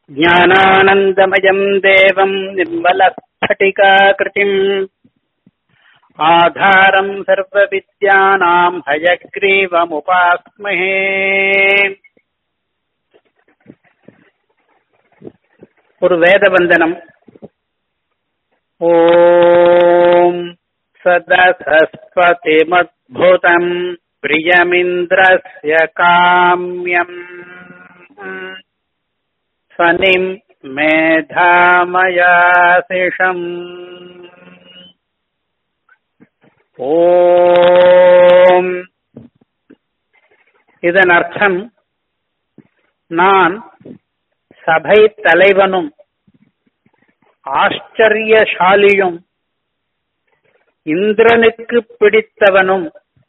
ज्ञानानन्दमयम् देवम् निर्मलस्फटिकाकृतिम् आधारम् सर्वविद्यानाम् हयग्रीवमुपास्महे ஒரு வேதவந்தனம் ஓம் சதசஸ்பதிமத்புதம் பிரியமிந்திரஸ்ய காமியம் சனிம் மேதாமயாசிஷம் ஓம் இதன் அர்த்தம் நான் சபை தலைவனும் ஆச்சரியசாலியும் இந்திரனுக்கு பிடித்தவனும்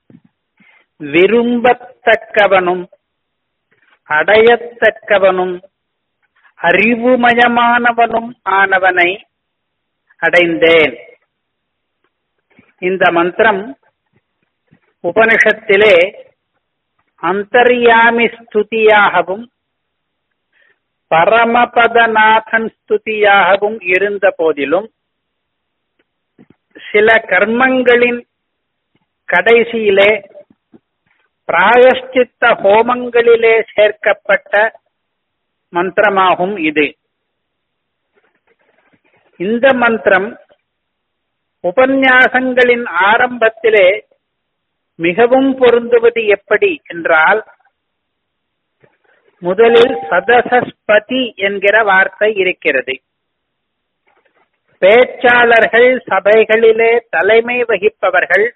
விரும்பத்தக்கவனும் அடையத்தக்கவனும் அறிவுமயமானவனும் ஆனவனை அடைந்தேன் இந்த மந்திரம் உபனிஷத்திலே அந்தர்யாமி ஸ்துதியாகவும் பரமபதநாதன் ஸ்துதியாகவும் இருந்த போதிலும் சில கர்மங்களின் கடைசியிலே பிராயஷ்சித்த ஹோமங்களிலே சேர்க்கப்பட்ட மந்திரமாகும் இது இந்த மந்திரம் உபன்யாசங்களின் ஆரம்பத்திலே மிகவும் பொருந்துவது எப்படி என்றால் முதலில் சதசஸ்பதி என்கிற வார்த்தை இருக்கிறது பேச்சாளர்கள் சபைகளிலே தலைமை வகிப்பவர்கள்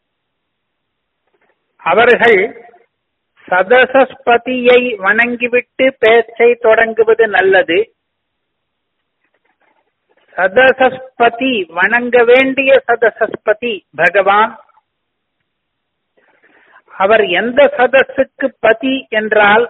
அவர்கள் சதசஸ்பதியை வணங்கிவிட்டு பேச்சை தொடங்குவது நல்லது சதசஸ்பதி வணங்க வேண்டிய சதசஸ்பதி பகவான் அவர் எந்த சதஸுக்கு பதி என்றால்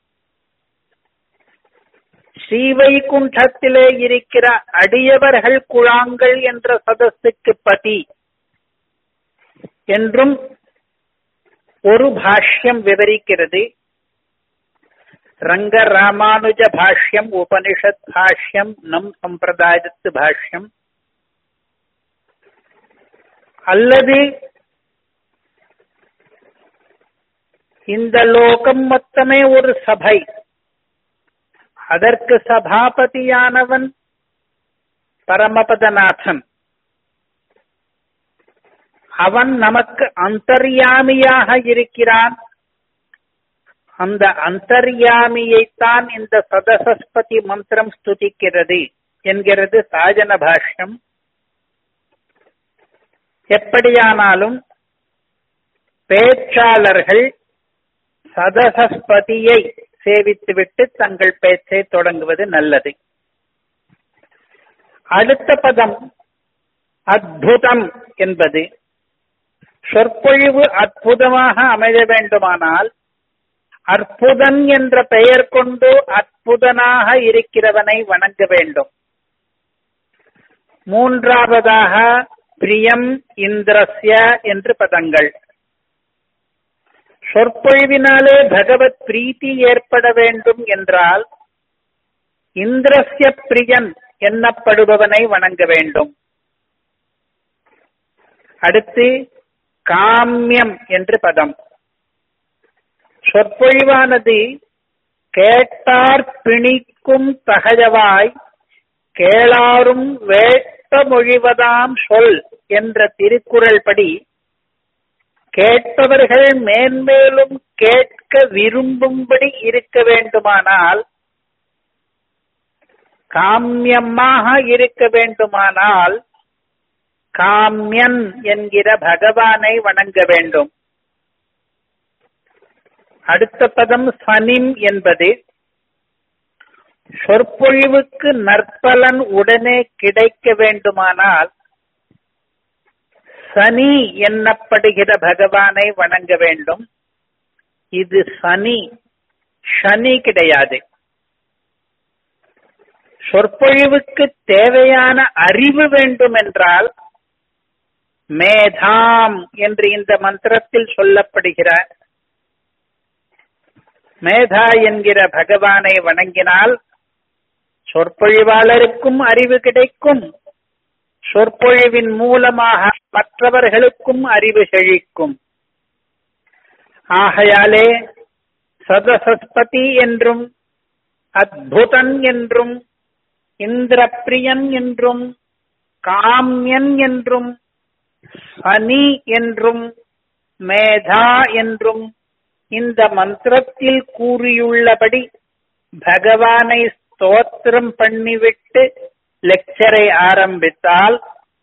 ஸ்ரீவைகுண்டத்திலே இருக்கிற அடியவர்கள் குழாங்கள் என்ற சதஸுக்கு பதி என்றும் ஒரு பாஷ்யம் விவரிக்கிறது ரங்க ராமானுஜ பாஷ்யம் உபனிஷத் பாஷ்யம் நம் சம்பிரதாயத்து பாஷ்யம் அல்லது இந்த லோகம் மொத்தமே ஒரு சபை அதற்கு சபாபதியானவன் பரமபதநாதன் அவன் நமக்கு அந்தர்யாமியாக இருக்கிறான் அந்த அந்தர்யாமியைத்தான் இந்த சதசஸ்பதி மந்திரம் ஸ்துதிக்கிறது என்கிறது சாஜன பாஷ்யம் எப்படியானாலும் பேச்சாளர்கள் சதசஸ்பதியை சேவித்துவிட்டு தங்கள் பேச்சை தொடங்குவது நல்லது அடுத்த பதம் அத்புதம் என்பது சொற்பொழிவு அற்புதமாக அமைய வேண்டுமானால் அற்புதன் என்ற பெயர் கொண்டு அற்புதனாக இருக்கிறவனை வணங்க வேண்டும் மூன்றாவதாக பிரியம் இந்திரஸ்ய என்று பதங்கள் சொற்பொழிவினாலே பகவத் பிரீத்தி ஏற்பட வேண்டும் என்றால் இந்திரஸ்ய பிரியன் என்னப்படுபவனை வணங்க வேண்டும் அடுத்து காமியம் என்று பதம் சொற்பொழிவானது கேட்டார் பிணிக்கும் தகஜவாய் கேளாரும் வேட்ட மொழிவதாம் சொல் என்ற திருக்குறள் படி கேட்பவர்கள் மேன்மேலும் கேட்க விரும்பும்படி இருக்க வேண்டுமானால் காமியமாக இருக்க வேண்டுமானால் காமியன் என்கிற பகவானை வணங்க வேண்டும் அடுத்த பதம் சனிம் என்பது சொற்பொழிவுக்கு நற்பலன் உடனே கிடைக்க வேண்டுமானால் சனி என்னப்படுகிற பகவானை வணங்க வேண்டும் இது சனி சனி கிடையாது சொற்பொழிவுக்கு தேவையான அறிவு வேண்டும் என்றால் மேதாம் என்று இந்த மந்திரத்தில் சொல்லப்படுகிற மேதா என்கிற பகவானை வணங்கினால் சொற்பொழிவாளருக்கும் அறிவு கிடைக்கும் சொற்பொழிவின் மூலமாக மற்றவர்களுக்கும் அறிவு செழிக்கும் ஆகையாலே சதசஸ்பதி என்றும் அத்புதன் என்றும் இந்திரப்பிரியன் என்றும் காமியன் என்றும் சனி என்றும் மேதா என்றும் இந்த மந்திரத்தில் கூறியுள்ளபடி பகவானை ஸ்தோத்திரம் பண்ணிவிட்டு லெக்சரை ஆரம்பித்தால்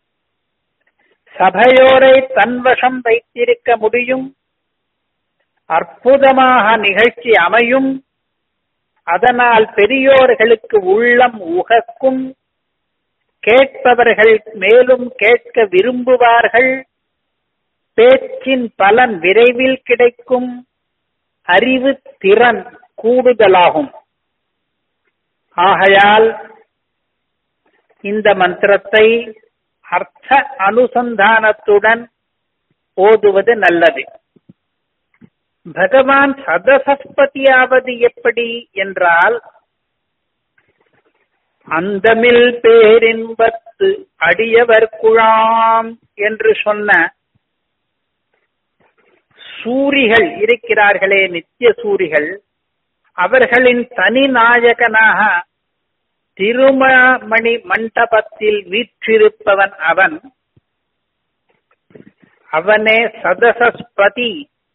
சபையோரை தன்வசம் வைத்திருக்க முடியும் அற்புதமாக நிகழ்ச்சி அமையும் அதனால் பெரியோர்களுக்கு உள்ளம் உகக்கும் கேட்பவர்கள் மேலும் கேட்க விரும்புவார்கள் பேச்சின் பலன் விரைவில் கிடைக்கும் அறிவு திறன் கூடுதலாகும் ஆகையால் இந்த மந்திரத்தை அர்த்த அனுசந்தானத்துடன் ஓதுவது நல்லது பகவான் சதசஸ்பதியாவது எப்படி என்றால் அந்தமில் பேரின்பத்து அடியவர் குழாம் என்று சொன்ன சூரிகள் இருக்கிறார்களே நித்திய சூரிகள் அவர்களின் தனி நாயகனாக திருமணி மண்டபத்தில் வீற்றிருப்பவன் அவன் அவனே சதசஸ்பதி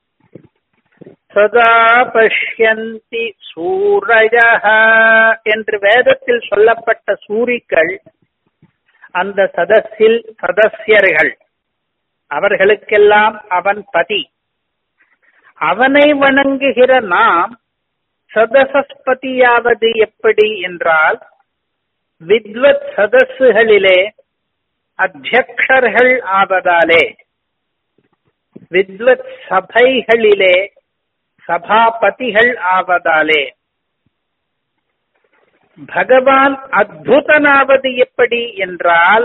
சதா பஷ்யந்தி சூரய என்று வேதத்தில் சொல்லப்பட்ட சூரிகள் அந்த சதஸில் சதஸ்யர்கள் அவர்களுக்கெல்லாம் அவன் பதி அவனை வணங்குகிற நாம் சதசஸ்பதியாவது எப்படி என்றால் வித்வத் சதஸ்களிலே அத்தியக்ஷர்கள் ஆவதாலே வித்வத் சபைகளிலே சபாபதிகள் ஆவதாலே பகவான் அத்புதனாவது எப்படி என்றால்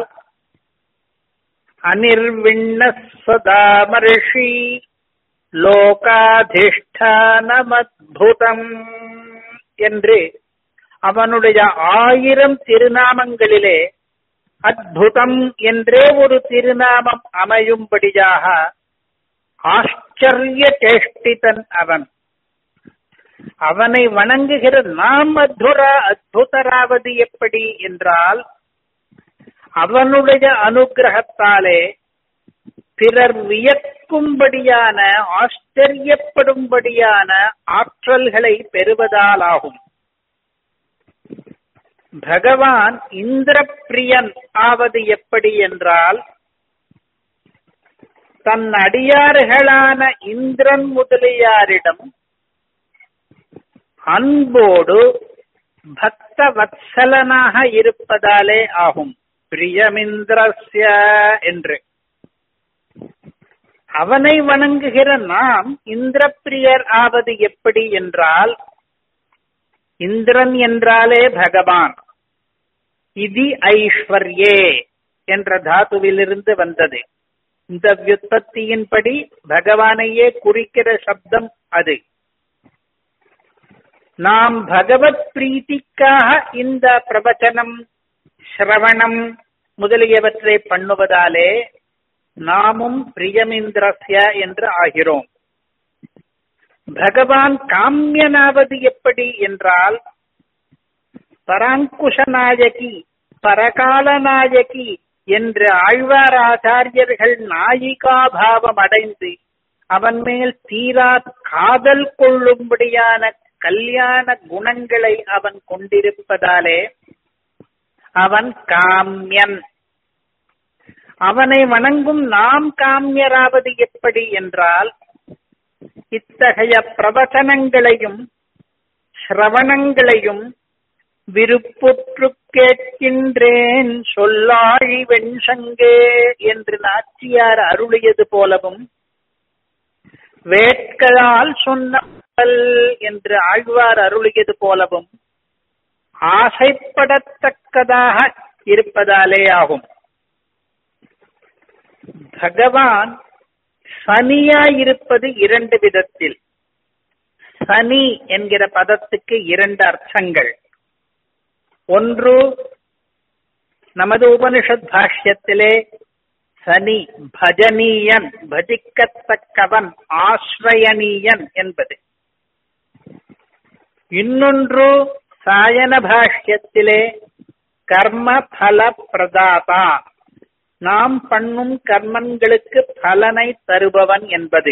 அனிர்விண்ணஸ்வதாமர்ஷி லோகாதிஷ்டானமத்புதம் என்று அவனுடைய ஆயிரம் திருநாமங்களிலே அத்புதம் என்றே ஒரு திருநாமம் அமையும்படியாக ஆச்சரிய சேஷ்டிதன் அவன் அவனை வணங்குகிற நாம் அத்புரா அத்புதராவது எப்படி என்றால் அவனுடைய அனுகிரகத்தாலே பிறர் வியக்கும்படியான ஆச்சரியப்படும்படியான ஆற்றல்களை பெறுவதாலாகும் பகவான் இந்திரப்பிரியன் ஆவது எப்படி என்றால் தன் அடியார்களான இந்திரன் முதலியாரிடம் அன்போடு பக்த வத்சலனாக இருப்பதாலே ஆகும் பிரியமிந்திரஸ்ய என்று அவனை வணங்குகிற நாம் இந்திரப்பிரியர் ஆவது எப்படி என்றால் இந்திரன் என்றாலே பகவான் இது ஐஸ்வர்யே என்ற தாத்துவிலிருந்து வந்தது இந்த வியுற்பத்தியின்படி பகவானையே குறிக்கிற சப்தம் அது நாம் பகவத் பிரீத்திக்காக இந்த பிரவச்சனம் சிரவணம் முதலியவற்றை பண்ணுவதாலே நாமும் பிரியமிந்திரஸ்ய என்று ஆகிறோம் பகவான் காமியனாவது எப்படி என்றால் பராங்குஷநாயகி பரகாலநாயகி என்று ஆழ்வார் ஆச்சாரியர்கள் நாயிகாபாவம் அடைந்து அவன் மேல் தீரா காதல் கொள்ளும்படியான கல்யாண குணங்களை அவன் கொண்டிருப்பதாலே அவன் காமியன் அவனை வணங்கும் நாம் காமியராவது எப்படி என்றால் இத்தகைய பிரவச்சனங்களையும் சிரவணங்களையும் விருப்புற்று கேட்கின்றேன் சொல்லாழி வெண்சங்கே என்று நாச்சியார் அருளியது போலவும் வேட்களால் சொன்ன என்று ஆழ்வார் அருளியது போலவும் ஆசைப்படத்தக்கதாக இருப்பதாலே ஆகும் பகவான் சனியாயிருப்பது இரண்டு விதத்தில் சனி என்கிற பதத்துக்கு இரண்டு அர்த்தங்கள் ஒன்று நமது உபனிஷத் பாஷ்யத்திலே சனி பஜனீயன் பஜிக்கத்தக்கவன் ஆசிரயனீயன் என்பது இன்னொன்று சாயன பாஷ்யத்திலே கர்ம பல பிரதாதா நாம் பண்ணும் கர்மங்களுக்கு பலனை தருபவன் என்பது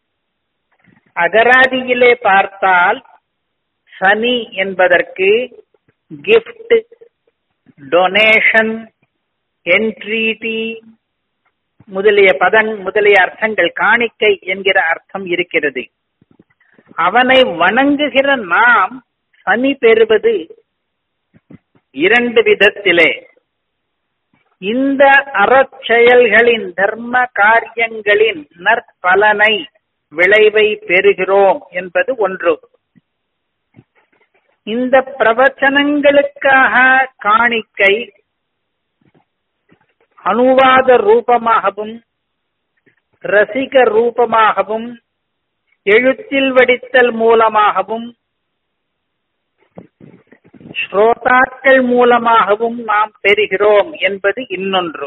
அகராதியிலே பார்த்தால் சனி என்பதற்கு கிஃப்ட் டொனேஷன் என்ட்ரீட்டி முதலிய பதங் முதலிய அர்த்தங்கள் காணிக்கை என்கிற அர்த்தம் இருக்கிறது அவனை வணங்குகிற நாம் சனி பெறுவது இரண்டு விதத்திலே இந்த அறச்செயல்களின் தர்ம காரியங்களின் நற்பலனை விளைவை பெறுகிறோம் என்பது ஒன்று இந்த பிரவச்சனங்களுக்காக காணிக்கை அனுவாத ரூபமாகவும் ரசிக ரூபமாகவும் எழுத்தில் வடித்தல் மூலமாகவும் ஸ்ரோதாக்கள் மூலமாகவும் நாம் பெறுகிறோம் என்பது இன்னொன்று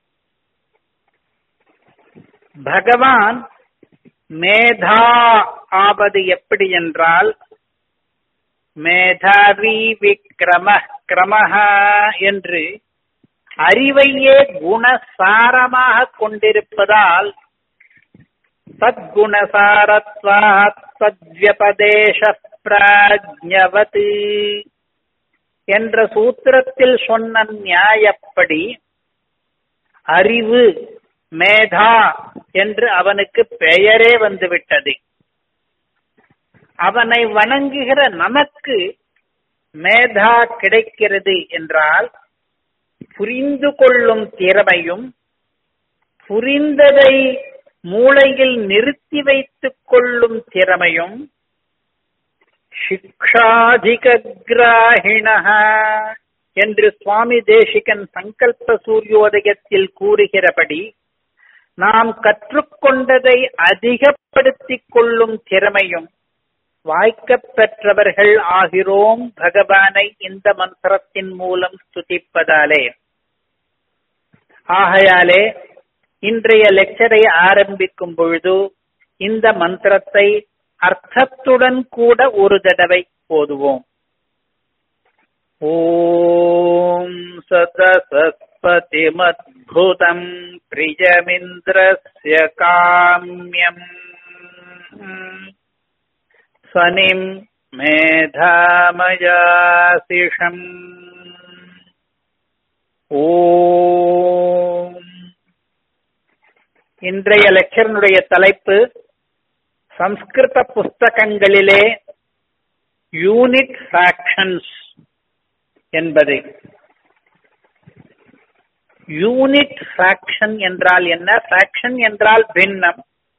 பகவான் மேதா ஆவது எப்படி என்றால் மேதாவி விக்ரம கிரமஹ என்று அறிவையே குணசாரமாக கொண்டிருப்பதால் சத்குணசாரத்வாத் சத்யபதேச பிராஜ்ஞவத் என்ற சூத்திரத்தில் சொன்ன நியாயப்படி அறிவு மேதா என்று அவனுக்கு பெயரே வந்துவிட்டது அவனை வணங்குகிற நமக்கு மேதா கிடைக்கிறது என்றால் புரிந்து கொள்ளும் திறமையும் புரிந்ததை மூளையில் நிறுத்தி வைத்துக் கொள்ளும் திறமையும் சிக்ஷாதிகிராகிண என்று சுவாமி தேசிகன் சங்கல்ப சூரியோதயத்தில் கூறுகிறபடி நாம் கற்றுக்கொண்டதை அதிகப்படுத்திக் கொள்ளும் திறமையும் வாய்க்கப் பெற்றவர்கள் ஆகிறோம் பகவானை இந்த மந்திரத்தின் மூலம் ஸ்துதிப்பதாலே ஆகையாலே இன்றைய லெக்சரை ஆரம்பிக்கும் பொழுது இந்த மந்திரத்தை அர்த்தத்துடன் கூட ஒரு தடவை போதுவோம் ஓம் சதசத்பதிமத்புதம் பிரியமிந்திரஸ்ய காமியம் சனிம் மேதாமயாசிஷம் ஓம் இன்றைய லெக்சரனுடைய தலைப்பு சம்ஸ்கிருத புஸ்தகங்களிலே யூனிட் ஃபிராக்ஷன்ஸ் என்பது யூனிட் ஃபிராக்ஷன் என்றால் என்ன ஃபிராக்ஷன் என்றால் பின்னம்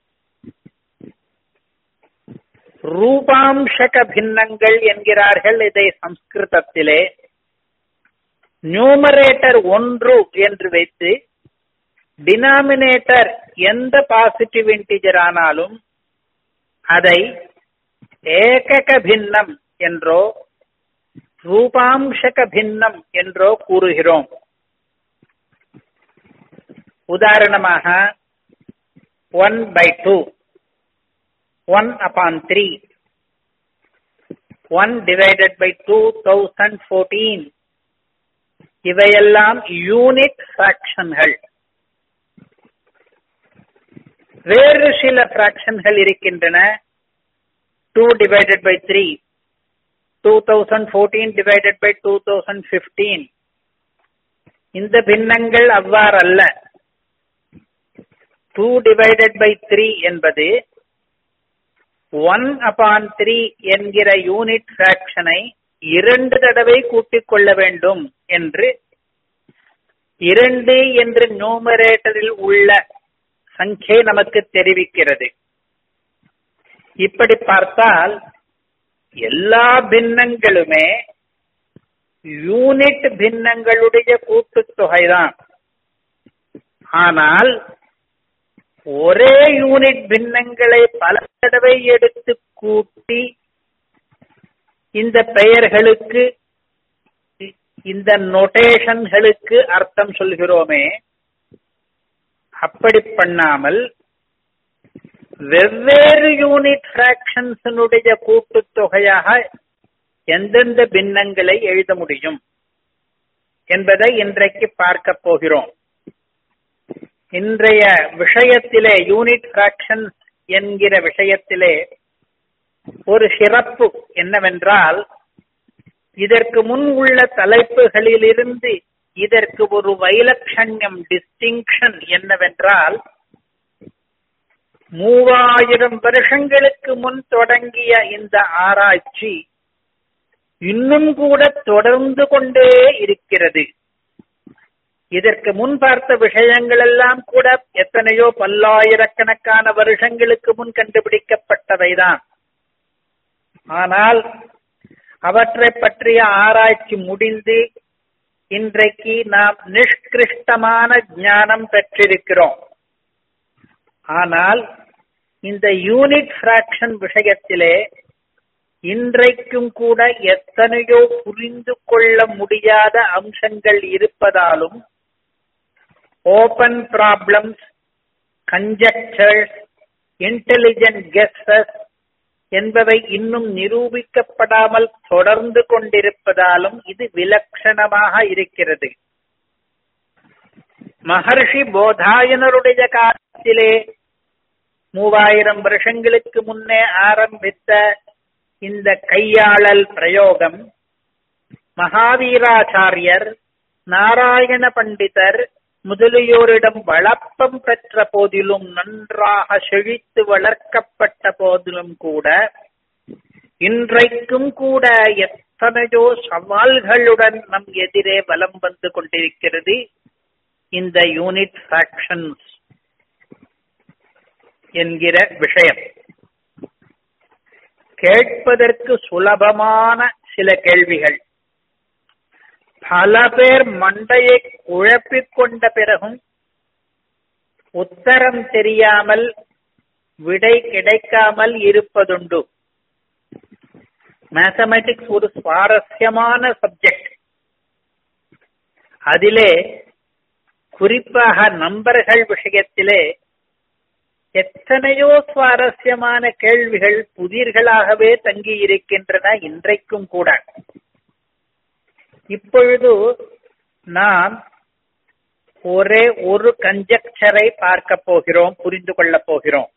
ரூபாம்சக பின்னங்கள் என்கிறார்கள் இதை சம்ஸ்கிருதத்திலே நியூமரேட்டர் ஒன்று என்று வைத்து டினாமினேட்டர் எந்த பாசிட்டிவ் இன்டிஜர் ஆனாலும் அதை ஏகக பின்னம் என்றோ ரூபாம்சக பின்னம் என்றோ கூறுகிறோம் உதாரணமாக one by two one upon three one divided by two thousand fourteen இவையெல்லாம் யூனிட் ஃபிராக்ஷன்கள் வேறு சில ஃபிராக்ஷன்கள் இருக்கின்றன two divided by three two thousand fourteen divided by two thousand fifteen இந்த பின்னங்கள் அவ்வாறல்ல டூ டிவைடட் பை த்ரீ என்பது ஒன் அபான் த்ரீ என்கிற யூனிட் ஃபிராக்ஷனை இரண்டு தடவை கூட்டிக் கொள்ள வேண்டும் என்று இரண்டு என்று நியூமரேட்டரில் உள்ள சங்கே நமக்கு தெரிவிக்கிறது இப்படி பார்த்தால் எல்லா பின்னங்களுமே யூனிட் பின்னங்களுடைய கூட்டுத்தொகைதான் ஆனால் ஒரே யூனிட் பின்னங்களை பல தடவை எடுத்து கூட்டி இந்த பெயர்களுக்கு இந்த நொட்டேஷன்களுக்கு அர்த்தம் சொல்கிறோமே அப்படி பண்ணாமல் வெவ்வேறு யூனிட் பிராக்ஷன்ஸினுடைய கூட்டுத்தொகையாக எந்தெந்த பின்னங்களை எழுத முடியும் என்பதை இன்றைக்கு பார்க்க போகிறோம் இன்றைய விஷயத்திலே யூனிட் பிராக்ஷன் என்கிற விஷயத்திலே ஒரு சிறப்பு என்னவென்றால் இதற்கு முன் உள்ள தலைப்புகளிலிருந்து இதற்கு ஒரு வைலட்சண்யம் டிஸ்டிங்ஷன் என்னவென்றால் மூவாயிரம் வருஷங்களுக்கு முன் தொடங்கிய இந்த ஆராய்ச்சி இன்னும் கூட தொடர்ந்து கொண்டே இருக்கிறது இதற்கு முன் பார்த்த விஷயங்கள் எல்லாம் கூட எத்தனையோ பல்லாயிரக்கணக்கான வருஷங்களுக்கு முன் கண்டுபிடிக்கப்பட்டவைதான் ஆனால் அவற்றை பற்றிய ஆராய்ச்சி முடிந்து இன்றைக்கு நாம் நிஷ்கிருஷ்டமான ஞானம் பெற்றிருக்கிறோம் ஆனால் இந்த யூனிட் பிராக்ஷன் விஷயத்திலே இன்றைக்கும் கூட எத்தனையோ புரிந்து கொள்ள முடியாத அம்சங்கள் இருப்பதாலும் open problems conjectures intelligent guesses என்பவை இன்னும் நிரூபிக்கப்படாமல் தொடர்ந்து கொண்டிருப்பதாலும் இது விலட்சணமாக இருக்கிறது மகர்ஷி போதாயனருடைய காலத்திலே மூவாயிரம் வருஷங்களுக்கு முன்னே ஆரம்பித்த இந்த கையாளல் பிரயோகம் மகாவீராச்சாரியர் நாராயண பண்டிதர் முதலியோரிடம் வளப்பம் பெற்ற போதிலும் நன்றாக செழித்து வளர்க்கப்பட்ட போதிலும் கூட இன்றைக்கும் கூட எத்தனையோ சவால்களுடன் நம் எதிரே வலம் வந்து கொண்டிருக்கிறது இந்த யூனிட் ஃபேக்ஷன்ஸ் என்கிற விஷயம் கேட்பதற்கு சுலபமான சில கேள்விகள் பல பேர் மண்டையை குழப்பிக் கொண்ட பிறகும் உத்தரம் தெரியாமல் விடை கிடைக்காமல் இருப்பதுண்டு மேத்தமெட்டிக்ஸ் ஒரு சுவாரஸ்யமான சப்ஜெக்ட் அதிலே குறிப்பாக நம்பர்கள் விஷயத்திலே எத்தனையோ சுவாரஸ்யமான கேள்விகள் புதிர்களாகவே தங்கி இருக்கின்றன இன்றைக்கும் கூட இப்பொழுது நாம் ஒரே ஒரு கன்ஜெக்சரை பார்க்க போகிறோம் புரிந்து கொள்ளப் போகிறோம்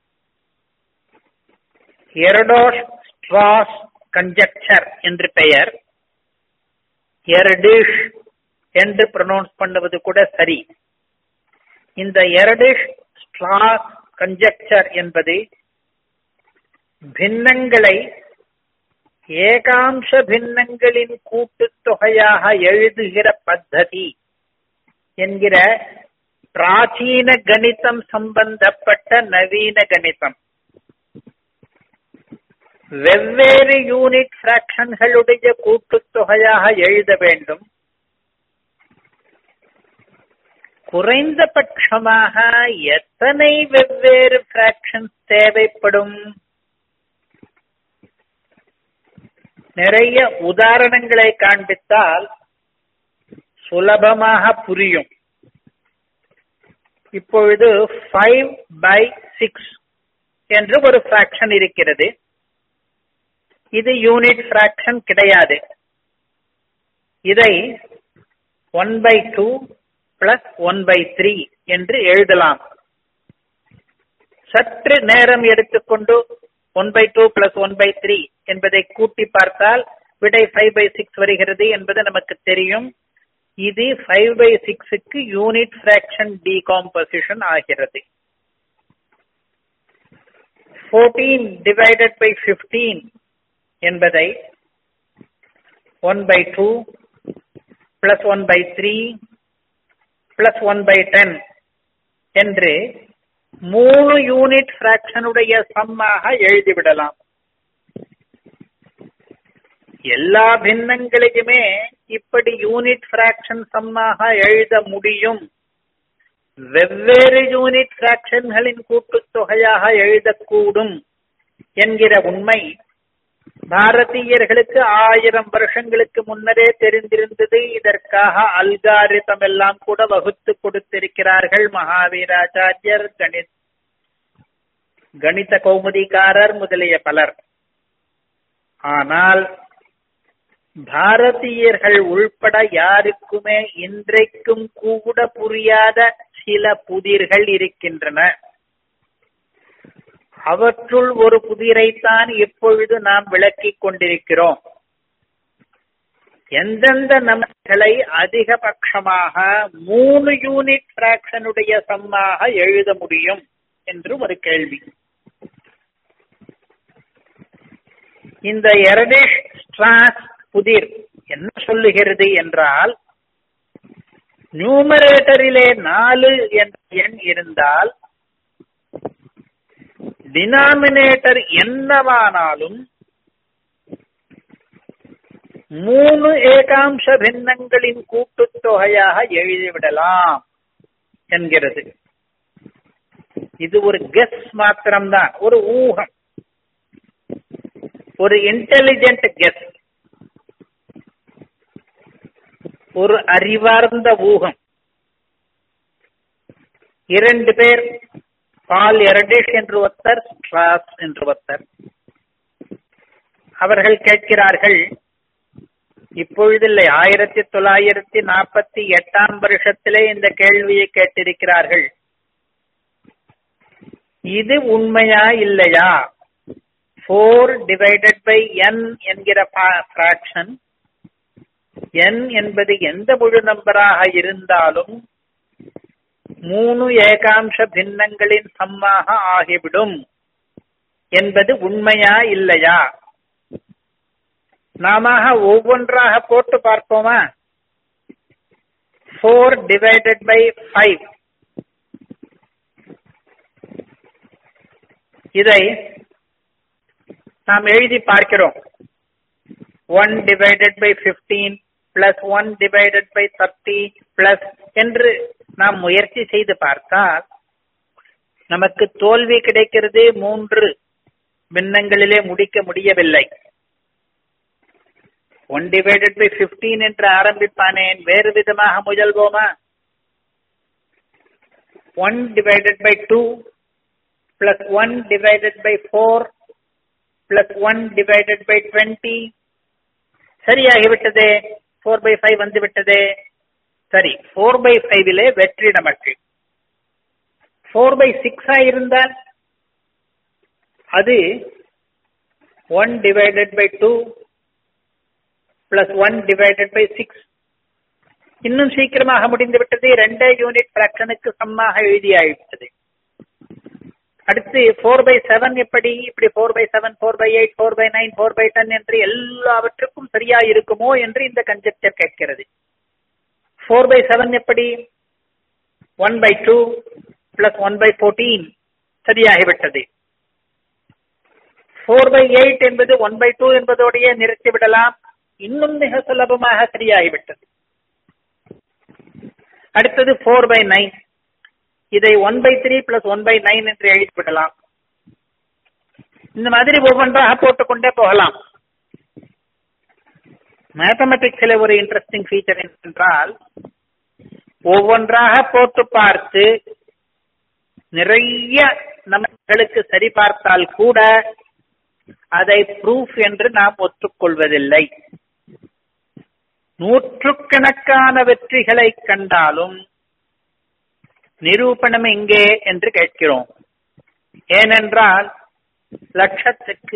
எரடோஸ் ஸ்ட்ராஸ் கன்ஜெக்சர் என்று பெயர் எரடிஷ் என்று ப்ரொனவுன்ஸ் பண்ணுவது கூட சரி இந்த எரடிஷ் ஸ்ட்ராஸ் கன்ஜெக்சர் என்பது பின்னங்களை ஏகாம்ச பின்னங்களின் கூட்டுத்தொகையாக எழுதுகிற பத்ததி என்கிற பிராச்சீன கணிதம் சம்பந்தப்பட்ட நவீன கணிதம் வெவ்வேறு யூனிட் பிராக்ஷன்களுடைய கூட்டுத்தொகையாக எழுத வேண்டும் குறைந்தபட்சமாக எத்தனை வெவ்வேறு பிராக்ஷன்ஸ் தேவைப்படும் நிறைய உதாரணங்களை காண்பித்தால் சுலபமாக புரியும் இப்பொழுது ஃபைவ் பை சிக்ஸ் என்று ஒரு பிராக்ஷன் இருக்கிறது இது யூனிட் பிராக்ஷன் கிடையாது இதை one by two plus one by three என்று எழுதலாம் சற்று நேரம் எடுத்துக்கொண்டு one by two plus one by three என்பதை கூட்டி பார்த்தால் விடை ஃபைவ் பை சிக்ஸ் வருகிறது என்பது நமக்கு தெரியும் இது ஃபைவ் பை சிக்ஸுக்கு யூனிட் பிராக்ஷன் டீகாம்போசிஷன் ஆகிறது ஃபோர்டீன் டிவைடட் பை பிப்டீன் என்பதை one by two plus one by three plus one by ten என்று மூணு யூனிட் பிராக்ஷனுடைய சம்மாக எழுதிவிடலாம் எல்லா பின்னங்களையுமே இப்படி யூனிட் பிராக்ஷன் சம்மாக எழுத முடியும் வெவ்வேறு யூனிட் பிராக்ஷன்களின் கூட்டுத்தொகையாக எழுதக்கூடும் என்கிற உண்மை பாரதீயர்களுக்கு ஆயிரம் வருஷங்களுக்கு முன்னரே தெரிந்திருந்தது இதற்காக அல்காரிதம் எல்லாம் கூட வகுத்து கொடுத்திருக்கிறார்கள் மகாவீராச்சாரியர் கணித் கணித கௌமுதிகாரர் முதலிய பலர் ஆனால் பாரதீயர்கள் உள்பட யாருக்குமே இன்றைக்கும் கூட புரியாத சில புதிர்கள் இருக்கின்றன அவற்றுள் ஒரு புதிரைத்தான் இப்பொழுது நாம் விளக்கிக் கொண்டிருக்கிறோம் எந்தெந்த நம்பர்களை அதிகபட்சமாக மூணு யூனிட் பிராக்ஷனுடைய சம்மாக எழுத முடியும் என்று ஒரு கேள்வி இந்த எரடிஷ் ஸ்ட்ராஸ் புதிர் என்ன சொல்லுகிறது என்றால் நியூமரேட்டரிலே நாலு என்ற எண் இருந்தால் டினாமினேட்டர் என்னவானாலும் மூணு ஏகாம்ச பின்னங்களின் கூட்டுத்தொகையாக எழுதிவிடலாம் என்கிறது இது ஒரு கெஸ் மாத்திரம்தான் ஒரு ஊகம் ஒரு இன்டெலிஜென்ட் கெஸ் ஒரு அறிவார்ந்த ஊகம் இரண்டு பேர் பால் எரடிஷ் என்று ஒருத்தர் ஸ்ட்ராஸ் என்று ஒருத்தர் அவர்கள் கேட்கிறார்கள் இப்பொழுதில்லை ஆயிரத்தி தொள்ளாயிரத்தி நாற்பத்தி எட்டாம் வருஷத்திலே இந்த கேள்வியை கேட்டிருக்கிறார்கள் இது உண்மையா இல்லையா ஃபோர் டிவைடட் பை என் என்கிற பிராக்ஷன் என் என்பது எந்த முழு நம்பராக இருந்தாலும் மூணு ஏகாம்ச பின்னங்களின் சம்மாக ஆகிவிடும் என்பது உண்மையா இல்லையா நாம ஒவ்வொன்றாக போட்டு பார்ப்போமா ஃபோர் டிவைடட் பை ஃபைவ் இதை நாம் எழுதி பார்க்கிறோம் one divided by fifteen plus one divided by thirty plus என்று நாம் முயற்சி செய்து பார்த்தால் நமக்கு தோல்வி கிடைக்கிறது மூன்று பின்னங்களிலே முடிக்க முடியவில்லை ஒன் டிவைடட் பை பிப்டீன் என்று ஆரம்பிப்பானேன் வேறு விதமாக முயல்வோமா one divided by two plus one divided by four plus one divided by twenty சரியாகிவிட்டதே ஃபோர் பை ஃபைவ் வந்து விட்டதே சரி ஃபோர் பை ஃபைவிலே வெற்றி நமக்கு ஃபோர் பை சிக்ஸா இருந்தால் அது one divided by two plus one divided by six இன்னும் சீக்கிரமாக முடிந்து விட்டது ரெண்டே யூனிட் பிராக்ஷனுக்கு சம்மாக எழுதியாயிட்டது அடுத்து ஃபோர் பை செவன் எப்படி இப்படி four by seven four by eight four by nine four by ten என்று எல்லாவற்றுக்கும் சரியா இருக்குமோ என்று இந்த கன்செப்டர் கேட்கிறது ஃபோர் பை செவன் எப்படி one by two plus one by fourteen சரியாகிவிட்டது ஃபோர் பை எயிட் என்பது ஒன் பை டூ என்பதோடையே நிறுத்திவிடலாம் இன்னும் மிக சுலபமாக சரியாகிவிட்டது அடுத்தது ஃபோர் பை நைன் இதை one by three plus one by nine என்று எழுதிவிடலாம் இந்த மாதிரி ஒவ்வொன்றாக போட்டுக்கொண்டே போகலாம் மேத்தமெட்டிக்ஸில் ஒரு இன்ட்ரெஸ்டிங் ஃபீச்சர் என்றால் ஒவ்வொன்றாக போட்டு பார்த்து நிறைய நம்மளுக்கு சரி பார்த்தால் கூட அதை ப்ரூஃப் என்று நாம் ஒத்துக்கொள்வதில்லை நூற்றுக்கணக்கான வெற்றிகளை கண்டாலும் நிரூபணம் எங்கே என்று கேட்கிறோம் ஏனென்றால் லட்சத்துக்கு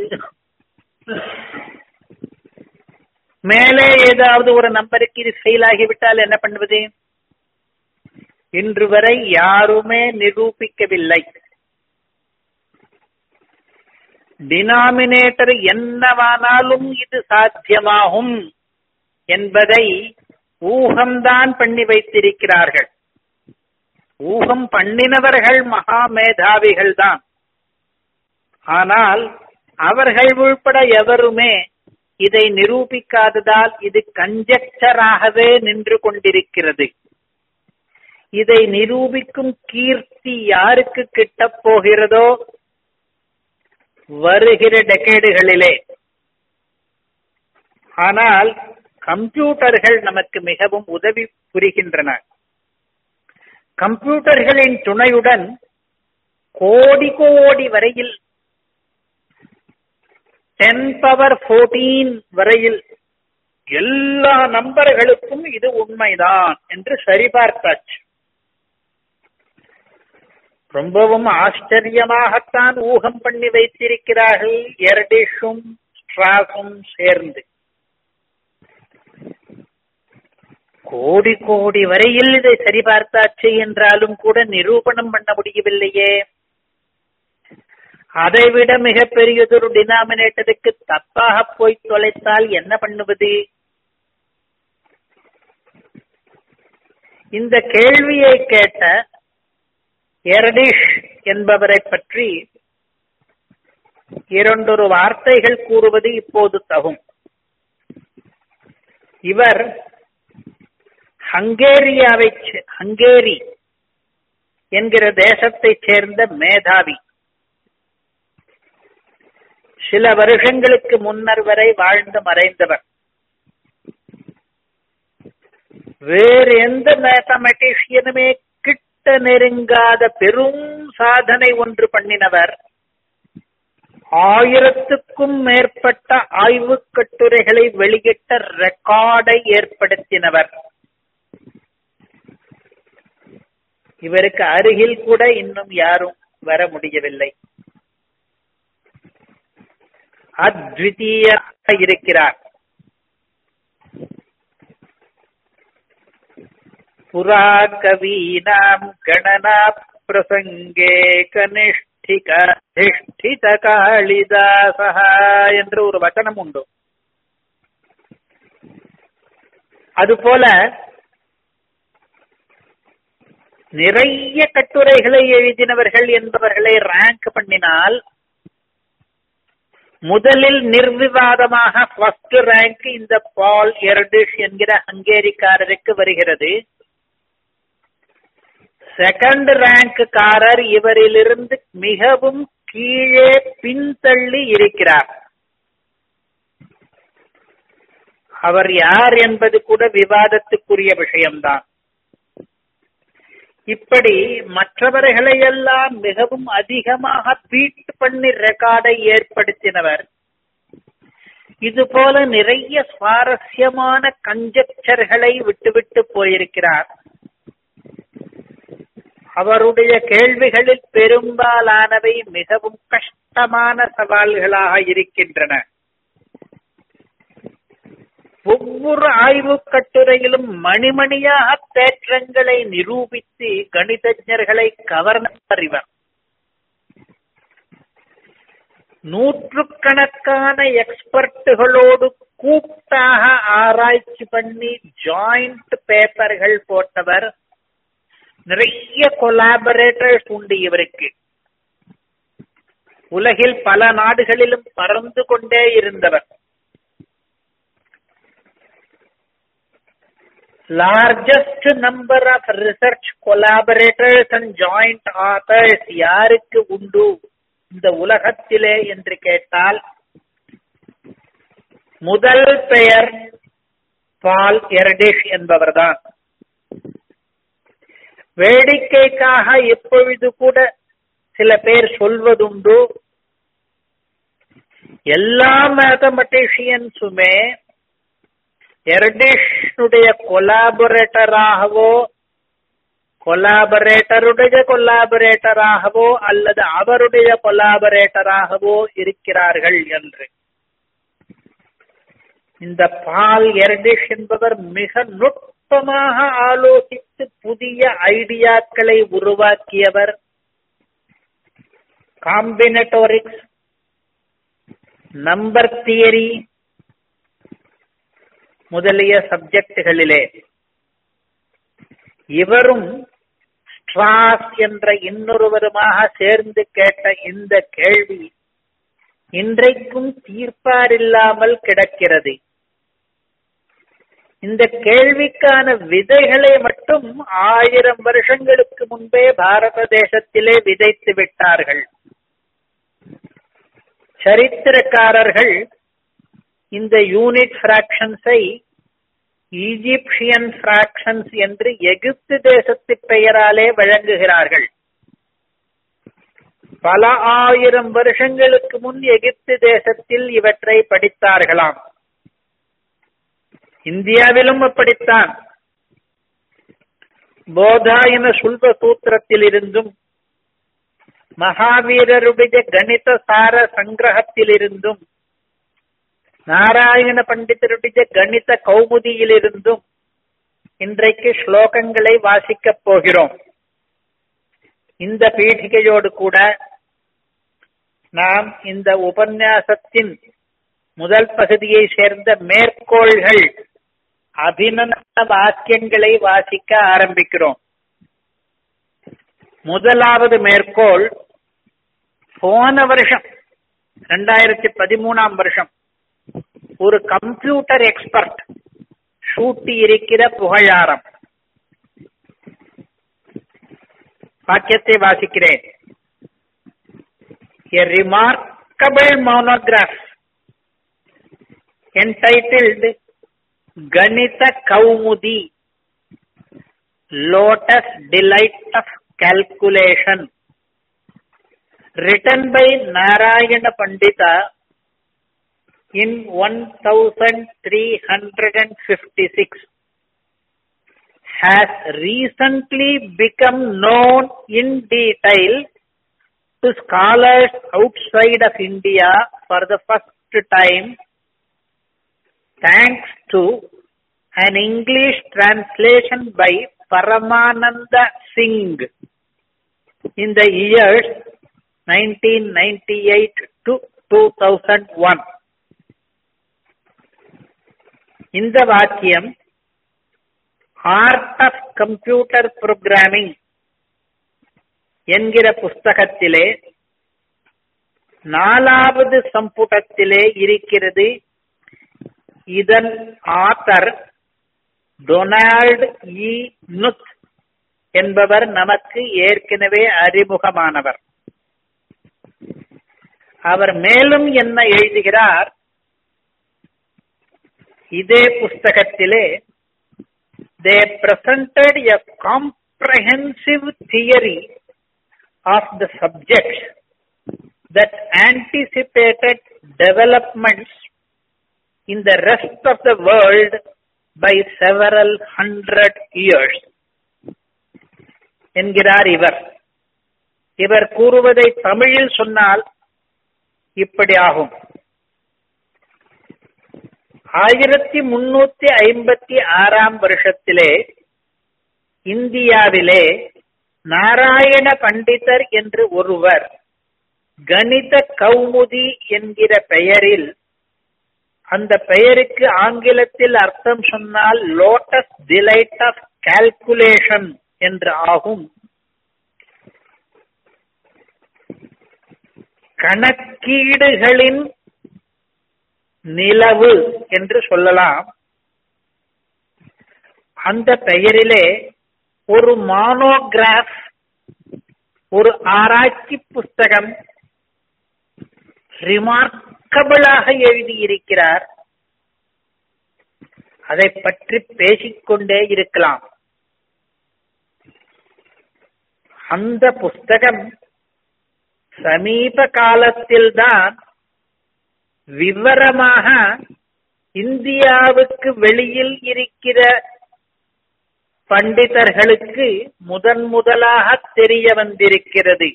மேலே ஏதாவது ஒரு நம்பருக்கு இது ஃபெயில் ஆகிவிட்டால் என்ன பண்ணுவது இன்று வரை யாருமே நிரூபிக்கவில்லை டினாமினேட்டர் என்னவானாலும் இது சாத்தியமாகும் என்பதை ஊகம்தான் பண்ணி வைத்திருக்கிறார்கள் ஊகம் பண்ணினவர்கள் மகா மேதாவிகள் தான் ஆனால் அவர்கள் உள்பட எவருமே இதை நிரூபிக்காததால் இது கஞ்சக்சராகவே நின்று கொண்டிருக்கிறது இதை நிரூபிக்கும் கீர்த்தி யாருக்கு கிட்டப் போகிறதோ வருகிற டெக்கேடுகளிலே ஆனால் கம்ப்யூட்டர்கள் நமக்கு மிகவும் உதவி புரிகின்றன கம்ப்யூட்டர்களின் துணையுடன் கோடி கோடி வரையில் டென் பவர் போர்டீன் வரையில் எல்லா நம்பர்களுக்கும் இது உண்மைதான் என்று சரிபார்த்தாச்சு ரொம்பவும் ஆச்சரியமாகத்தான் ஊகம் பண்ணி வைத்திருக்கிறார்கள் எர்டிஷும் ஸ்ட்ராஸும் சேர்ந்து கோடி கோடி வரையில் இதை சரிபார்த்தாச்சு என்றாலும் கூட நிரூபணம் பண்ண முடியவில்லையே அதைவிட மிக பெரியதொரு டினாமினேட்டருக்கு தப்பாக போய் தொலைத்தால் என்ன பண்ணுவது இந்த கேள்வியை கேட்ட எரடிஷ் என்பவரை பற்றி இரண்டொரு வார்த்தைகள் கூறுவது இப்போது தகும் இவர் ஹங்கேரியாவை ஹங்கேரி என்கிற தேசத்தைச் சேர்ந்த மேதாவி சில வருஷங்களுக்கு முன்னர் வரை வாழ்ந்து மறைந்தவர் வேறு எந்த மேத்தமெட்டிஷியனுமே கிட்ட நெருங்காத பெரும் சாதனை ஒன்று பண்ணினவர் ஆயிரத்துக்கும் மேற்பட்ட ஆய்வு கட்டுரைகளை வெளியிட்ட ரெக்கார்டை ஏற்படுத்தினவர் இவருக்கு அருகில் கூட இன்னும் யாரும் வர முடியவில்லை அத்விதீய இருக்கிறார் புரா கவீனாம் கணனா பிரசங்கே கனிஷ்டிக அதிஷ்டித காளிதாசா என்று ஒரு வசனம் உண்டு அதுபோல நிறைய கட்டுரைகளை எழுதினவர்கள் என்பவர்களை ரேங்க் பண்ணினால் முதலில் நிர்விவாதமாக ஃபர்ஸ்ட் ரேங்க் இந்த பால் எர்டிஷ் என்கிற ஹங்கேரிக்காரருக்கு வருகிறது செகண்ட் ரேங்க்காரர் இவரிலிருந்து மிகவும் கீழே பின்தள்ளி இருக்கிறார் அவர் யார் என்பது கூட விவாதத்துக்குரிய விஷயம்தான் இப்படி மற்றவர்களை எல்லாம் மிகவும் அதிகமாக பீட் பண்ணி ரெக்கார்டை ஏற்படுத்தினவர் இது போல நிறைய சுவாரஸ்யமான கஞ்சக்சர்களை விட்டுவிட்டு போயிருக்கிறார் அவருடைய கேள்விகளில் பெரும்பாலானவை மிகவும் கஷ்டமான சவால்களாக இருக்கின்றன ஒவ்வொரு ஆய்வு கட்டுரையிலும் மணிமணியாக தேற்றங்களை நிரூபித்து கணிதஜர்களை கவர்ந்தவர் இவர் நூற்றுக்கணக்கான எக்ஸ்பர்ட்டுகளோடு கூட்டாக ஆராய்ச்சி பண்ணி ஜாயிண்ட் பேப்பர்கள் போட்டவர் நிறைய கொலாபரேட்டர்ஸ் உண்டு இவருக்கு உலகில் பல நாடுகளிலும் பறந்து கொண்டே இருந்தவர் largest number of research collaborators and joint authors யாருக்கு உண்டு இந்த உலகத்திலே என்று கேட்டால் முதல் பெயர் பால் எர்டிஷ் என்பவர்தான் வேடிக்கைக்காக எப்பொழுது கூட சில பேர் சொல்வதுண்டு எல்லா மேத்தமெட்டிஷியன்ஸுமே எர்டிஷனுடைய கொலாபரேட்டராகவோ கொலாபரேட்டருடைய கொலாபரேட்டராகவோ அல்லது அவருடைய கொலாபரேட்டராகவோ இருக்கிறார்கள் என்று இந்த பால் எர்டிஷ் என்பவர் மிக நுட்பமாக ஆலோசித்து புதிய ஐடியாக்களை உருவாக்கியவர் காம்பினட்டோரிக்ஸ் நம்பர் தியரி முதலிய சப்ஜெக்டுகளிலே இவரும் ஸ்ட்ராஸ் என்ற இன்னொருவருமாக சேர்ந்து கேட்ட இந்த கேள்வி இன்றைக்கும் தீர்ப்பாரில்லாமல் கிடக்கிறது இந்த கேள்விக்கான விதைகளை மட்டும் ஆயிரம் வருஷங்களுக்கு முன்பே பாரத தேசத்திலே விதைத்து விட்டார்கள் சரித்திரக்காரர்கள் இந்த யூனிட் பிராக்ஷன்ஸை ஈஜிப்சியன் பிராக்ஷன்ஸ் என்று எகிப்து தேசத்து பெயராலே வழங்குகிறார்கள் பல ஆயிரம் வருஷங்களுக்கு முன் எகிப்து தேசத்தில் இவற்றை படித்தார்களாம் இந்தியாவிலும் அப்படித்தான் போதாயன சுல்ப சூத்திரத்தில் இருந்தும் மகாவீரருடைய கணித சார சங்கிரகத்தில் இருந்தும் நாராயண பண்டிதருடைய கணித கௌமுதியிலிருந்தும் இன்றைக்கு ஸ்லோகங்களை வாசிக்கப் போகிறோம் இந்த பீഠிகையோடு கூட நாம் இந்த உபன்யாசத்தின் முதல் பகுதியை சேர்ந்த மேற்கோள்கள் அபிநந்த வாக்கியங்களை வாசிக்க ஆரம்பிக்கிறோம் முதலாவது மேற்கோள் போன வருஷம் ரெண்டாயிரத்தி பதிமூணாம் வருஷம் ஒரு கம்ப்யூட்டர் எக்ஸ்பர்ட் சூட்டி இருக்கிற புகழாரம் வாக்கியத்தை வாசிக்கிறேன் A remarkable monograph entitled Ganita Kaumudi Lotus Delight of Calculation written by Narayana Pandita in 1356 has recently become known in detail to scholars outside of India for the first time thanks to an English translation by Paramananda Singh in the years 1998 to 2001. இந்த வாக்கியம் art of computer programming என்கிற புஸ்தகத்திலே நாலாவது சம்புடத்திலே இருக்கிறது இதன் author Donald இ நுத் என்பவர் நமக்கு ஏற்கனவே அறிமுகமானவர் அவர் மேலும் என்ன எழுதுகிறார் இதே புஸ்தகத்திலே they presented a comprehensive theory of the subjects that anticipated developments in the rest of the world by several hundred years என்கிறார் இவர் இவர் கூறுவதை தமிழில் சொன்னால் இப்படி ஆகும் ஆயிரத்தி முன்னூத்தி ஐம்பத்தி ஆறாம் வருஷத்திலே இந்தியாவிலே நாராயண பண்டிதர் என்று ஒருவர் கணித கௌமுதி என்கிற பெயரில் அந்த பெயருக்கு ஆங்கிலத்தில் அர்த்தம் சொன்னால் லோட்டஸ் டிலைட் ஆஃப் கால்குலேஷன் என்று ஆகும் கணக்கீடுகளின் நிலவு என்று சொல்லலாம் அந்த பெயரிலே ஒரு மானோகிராஃப் ஒரு ஆராய்ச்சி புஸ்தகம் ரிமார்க்கபிளாக எழுதியிருக்கிறார் அதை பற்றி பேசிக்கொண்டே இருக்கலாம் அந்த புஸ்தகம் சமீப காலத்தில்தான் விவரமாக இந்தியாவுக்கு வெளியில் இருக்கிற பண்டிதர்களுக்கு முதன் முதலாக தெரிய வந்திருக்கிறது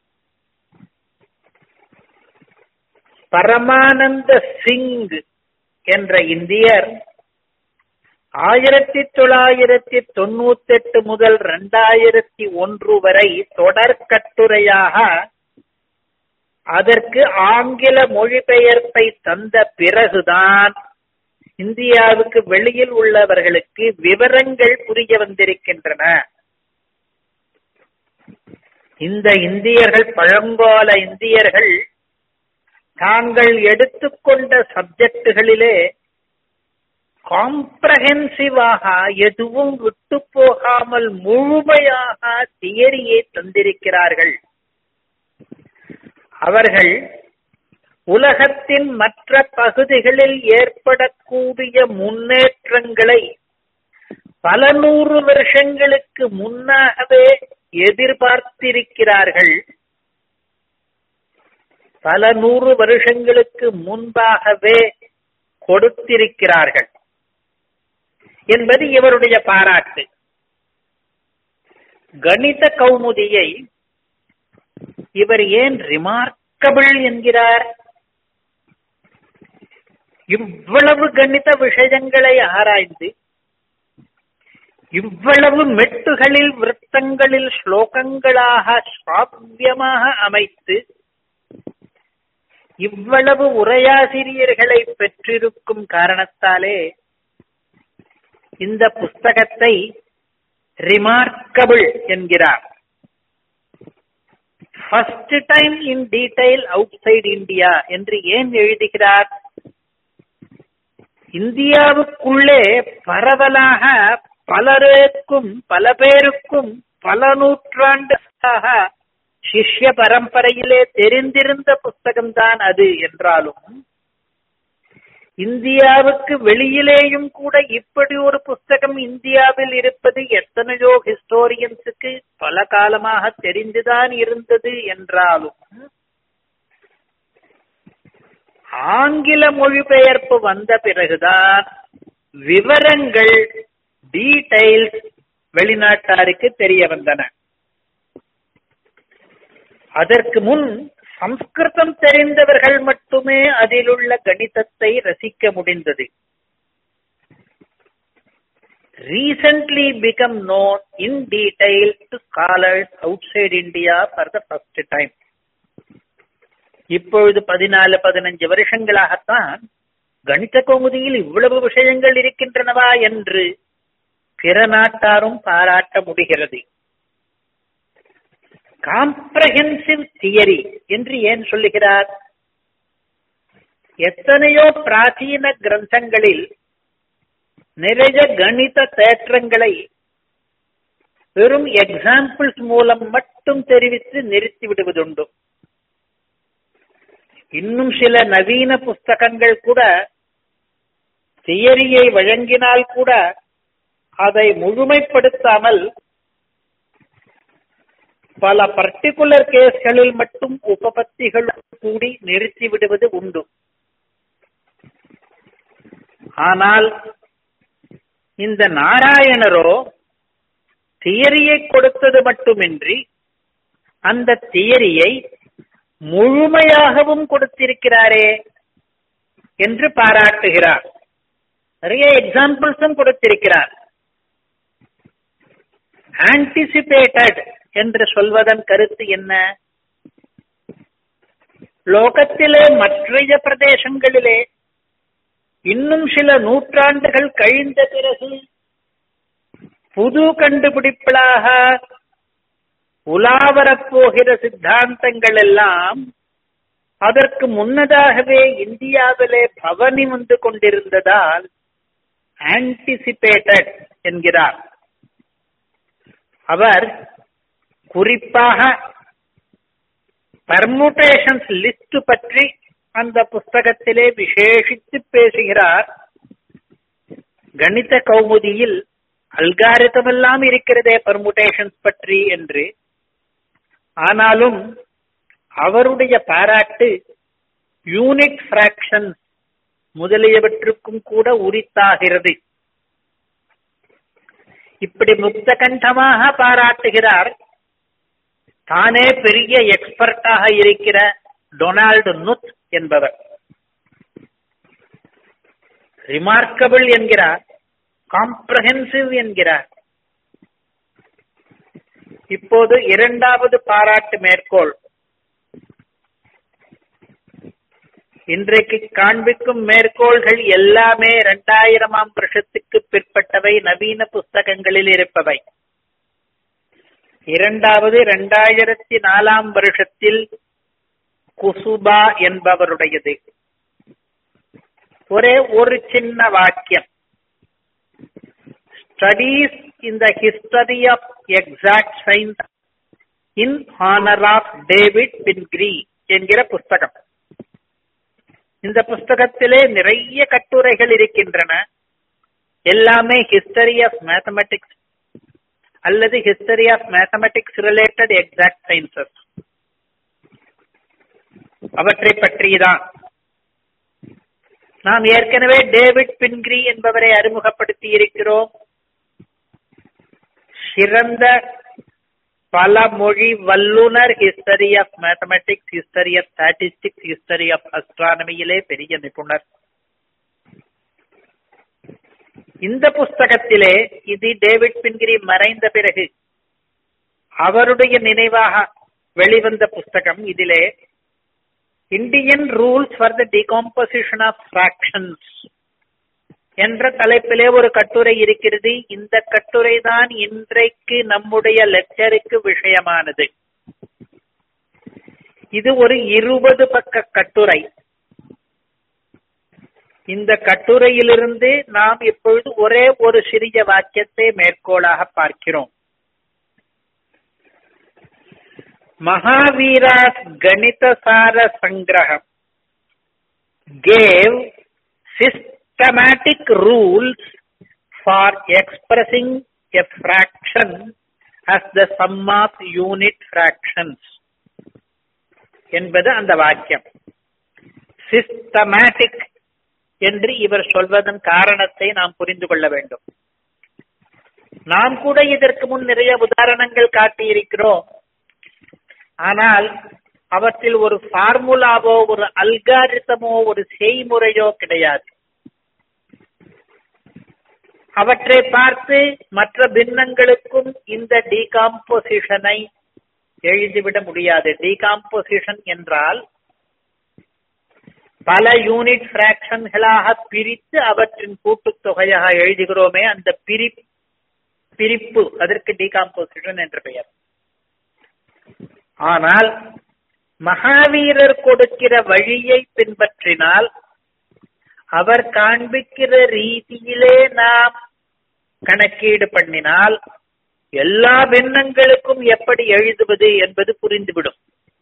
பரமானந்த சிங் என்ற இந்தியர் ஆயிரத்தி தொள்ளாயிரத்தி தொண்ணூத்தி எட்டு முதல் இரண்டாயிரத்தி ஒன்று வரை தொடர் கட்டுரையாக அதற்கு ஆங்கில மொழிபெயர்ப்பை தந்த பிறகுதான் இந்தியாவுக்கு வெளியில் உள்ளவர்களுக்கு விவரங்கள் புரிய வந்திருக்கின்றன இந்த இந்தியர்கள் பழங்கால இந்தியர்கள் தாங்கள் எடுத்துக்கொண்ட சப்ஜெக்டுகளிலே காம்ப்ரஹென்சிவாக எதுவும் விட்டு போகாமல் முழுமையாக தியரியை தந்திருக்கிறார்கள் அவர்கள் உலகத்தின் மற்ற பகுதிகளில் ஏற்படக்கூடிய முன்னேற்றங்களை பல நூறு வருஷங்களுக்கு முன்னாகவே எதிர்பார்த்திருக்கிறார்கள் பல நூறு வருஷங்களுக்கு முன்பாகவே கொடுத்திருக்கிறார்கள் என்பது இவருடைய பாராட்டு கணித கௌமுதியை இவர் ஏன் ரிமார்க்கபிள் என்கிறார் இவ்வளவு கணித விஷயங்களை ஆராய்ந்து இவ்வளவு மெட்டுகளில் விருத்தங்களில் ஸ்லோகங்களாக சாத்தியமாக அமைத்து இவ்வளவு உரையாசிரியர்களை பெற்றிருக்கும் காரணத்தாலே இந்த புஸ்தகத்தை ரிமார்க்கபிள் என்கிறார் first time in detail outside India என்று ஏன் எழுதுகிறார் இந்தியாவுக்குள்ளே பரவலாக பலருக்கும் பல பேருக்கும் பல நூற்றாண்டாக சிஷ்ய பரம்பரையிலே தெரிந்திருந்த புஸ்தகம்தான் அது என்றாலும் இந்தியாவுக்கு வெளியிலேயும் கூட இப்படி ஒரு புஸ்தகம் இந்தியாவில் இருப்பது எத்தனையோ ஹிஸ்டோரியன்ஸுக்கு பல காலமாக தெரிந்துதான் இருந்தது என்றாலும் ஆங்கில மொழிபெயர்ப்பு வந்த பிறகுதான் விவரங்கள் டீடைல்ஸ் வெளிநாட்டாருக்கு தெரிய வந்தன அதற்கு முன் சம்ஸ்கிருதம் தெரிந்தவர்கள் மட்டுமே அதிலுள்ள கணிதத்தை ரசிக்க முடிந்தது recently become known in detail to scholars outside India for the first time. இப்பொழுது பதினாலு பதினஞ்சு வருஷங்களாகத்தான் கணித கௌமுதியில் இவ்வளவு விஷயங்கள் இருக்கின்றனவா என்று பிற நாட்டாரும் பாராட்ட முடிகிறது காம்ப்ரஹென்சிவ் தியரி என்று ஏன் சொல்லுகிறார் எத்தனையோ பிராச்சீன கிரந்தங்களில் நிறைய கணித தேற்றங்களை வெறும் எக்ஸாம்பிள்ஸ் மூலம் மட்டும் தெரிவித்து நிறுத்தி விடுவதுண்டு இன்னும் சில நவீன புஸ்தகங்கள் கூட தியரியை வழங்கினால் கூட அதை முழுமைப்படுத்தாமல் பல பர்டிகுலர் கேஸ்களில் மட்டும் உபபத்திகள் கூடி நிறுத்தி விடுவது உண்டு ஆனால் இந்த நாராயணரோ தியரியை கொடுத்தது மட்டுமின்றி அந்த தியரியை முழுமையாகவும் கொடுத்திருக்கிறாரே என்று பாராட்டுகிறார் நிறைய எக்ஸாம்பிள்ஸும் கொடுத்திருக்கிறார் ஆன்டிசிபேட்டட் என்று சொல்வதன் கருத்து என்ன லோகத்திலே மற்றைய பிரதேசங்களிலே இன்னும் சில நூற்றாண்டுகள் கழிந்த பிறகு புது கண்டுபிடிப்புகளாக உலாவரப் போகிற சித்தாந்தங்கள் எல்லாம் அதற்கு முன்னதாகவே இந்தியாவிலே பவனி வந்து கொண்டிருந்ததால் ஆன்டிசிபேட்டட் என்கிறார் அவர் குறிப்பாக பர்முட்டேஷன்ஸ் லிஸ்ட் பற்றி அந்த புஸ்தகத்திலே விசேஷித்து பேசுகிறார் கணித கௌமுதியில் அல்காரிதம் எல்லாம் இருக்கிறதே பர்முட்டேஷன்ஸ் பற்றி என்று ஆனாலும் அவருடைய பாராட்டு யூனிட் பிராக்ஷன் முதலியவற்றுக்கும் கூட உரித்தாகிறது இப்படி முக்தகண்டமாக பாராட்டுகிறார் தானே பெரிய எக்ஸ்பர்ட்டாக இருக்கிற டொனால்டு நுத் என்பவர் ரிமார்க்கபிள் என்கிறார் காம்ப்ரஹென்சிவ் என்கிறார் இப்போது இரண்டாவது பாராட்டு மேற்கோள் இன்றைக்கு காண்பிக்கும் மேற்கோள்கள் எல்லாமே இரண்டாயிரமாம் வருஷத்துக்கு பிற்பட்டவை நவீன புஸ்தகங்களில் இருப்பவை இரண்டாவது இரண்டாயிரத்தி நாலாம் வருஷத்தில் குசுபா என்பவருடையது ஒரே ஒரு சின்ன வாக்கியம் studies in the history of exact science in honour of David Pingree என்கிற புஸ்தகம் இந்த புஸ்தகத்திலே நிறைய கட்டுரைகள் இருக்கின்றன எல்லாமே ஹிஸ்டரி ஆஃப் மேத்தமெட்டிக்ஸ் அல்லது history of mathematics related exact sciences அவற்றை பற்றிதான் நாம் ஏற்கனவே டேவிட் பின்கிரி என்பவரை அறிமுகப்படுத்தி இருக்கிறோம் சிறந்த பல மொழி வல்லுனர் history of mathematics history of statistics history of அஸ்ட்ரானமியிலே பெரிய நிபுணர் இந்த புஸ்தகத்திலே இது டேவிட் பின்கிரி மறைந்த பிறகு அவருடைய நினைவாக வெளிவந்த புஸ்தகம் இதிலே Indian rules for the decomposition of fractions என்ற தலைப்பிலே ஒரு கட்டுரை இருக்கிறது இந்த கட்டுரை தான் இன்றைக்கு நம்முடைய லெக்சருக்கு விஷயமானது இது ஒரு இருபது பக்க கட்டுரை இந்த கட்டுரையிலிருந்து நாம் இப்பொழுது ஒரே ஒரு சிறிய வாக்கியத்தை மேற்கோளாக பார்க்கிறோம் மகாவீராஸ் கணிதசார சங்கிரகம் gave systematic rules for expressing a fraction as the sum of unit fractions என்பது அந்த வாக்கியம் சிஸ்டமேட்டிக் என்று இவர் சொல்வதன் காரணத்தை நாம் புரிந்து கொள்ள வேண்டும் நாம் கூட இதற்கு முன் நிறைய உதாரணங்கள் காட்டியிருக்கிறோம் ஆனால் அவற்றில் ஒரு ஃபார்முலாவோ ஒரு அல்காரிதமோ ஒரு செய்முறையோ கிடையாது அவற்றை பார்த்து மற்ற பின்னங்களுக்கும் இந்த டீகாம்போசிஷனை எழுதிவிட முடியாது டீகாம்போசிஷன் என்றால் பல யூனிட் பிராக்ஷன்களாக பிரித்து அவற்றின் கூட்டுத்தொகையாக எழுதுகிறோமே அந்த பிரி பிரிப்பு அதற்கு டீகாம்போசிஷன் என்று பெயர் ஆனால் மகாவீரர் கொடுக்கிற வழியை பின்பற்றினால் அவர் காண்பிக்கிற ரீதியிலே நாம் கணக்கீடு பண்ணினால் எல்லா பின்னங்களுக்கும் எப்படி எழுதுவது என்பது புரிந்துவிடும்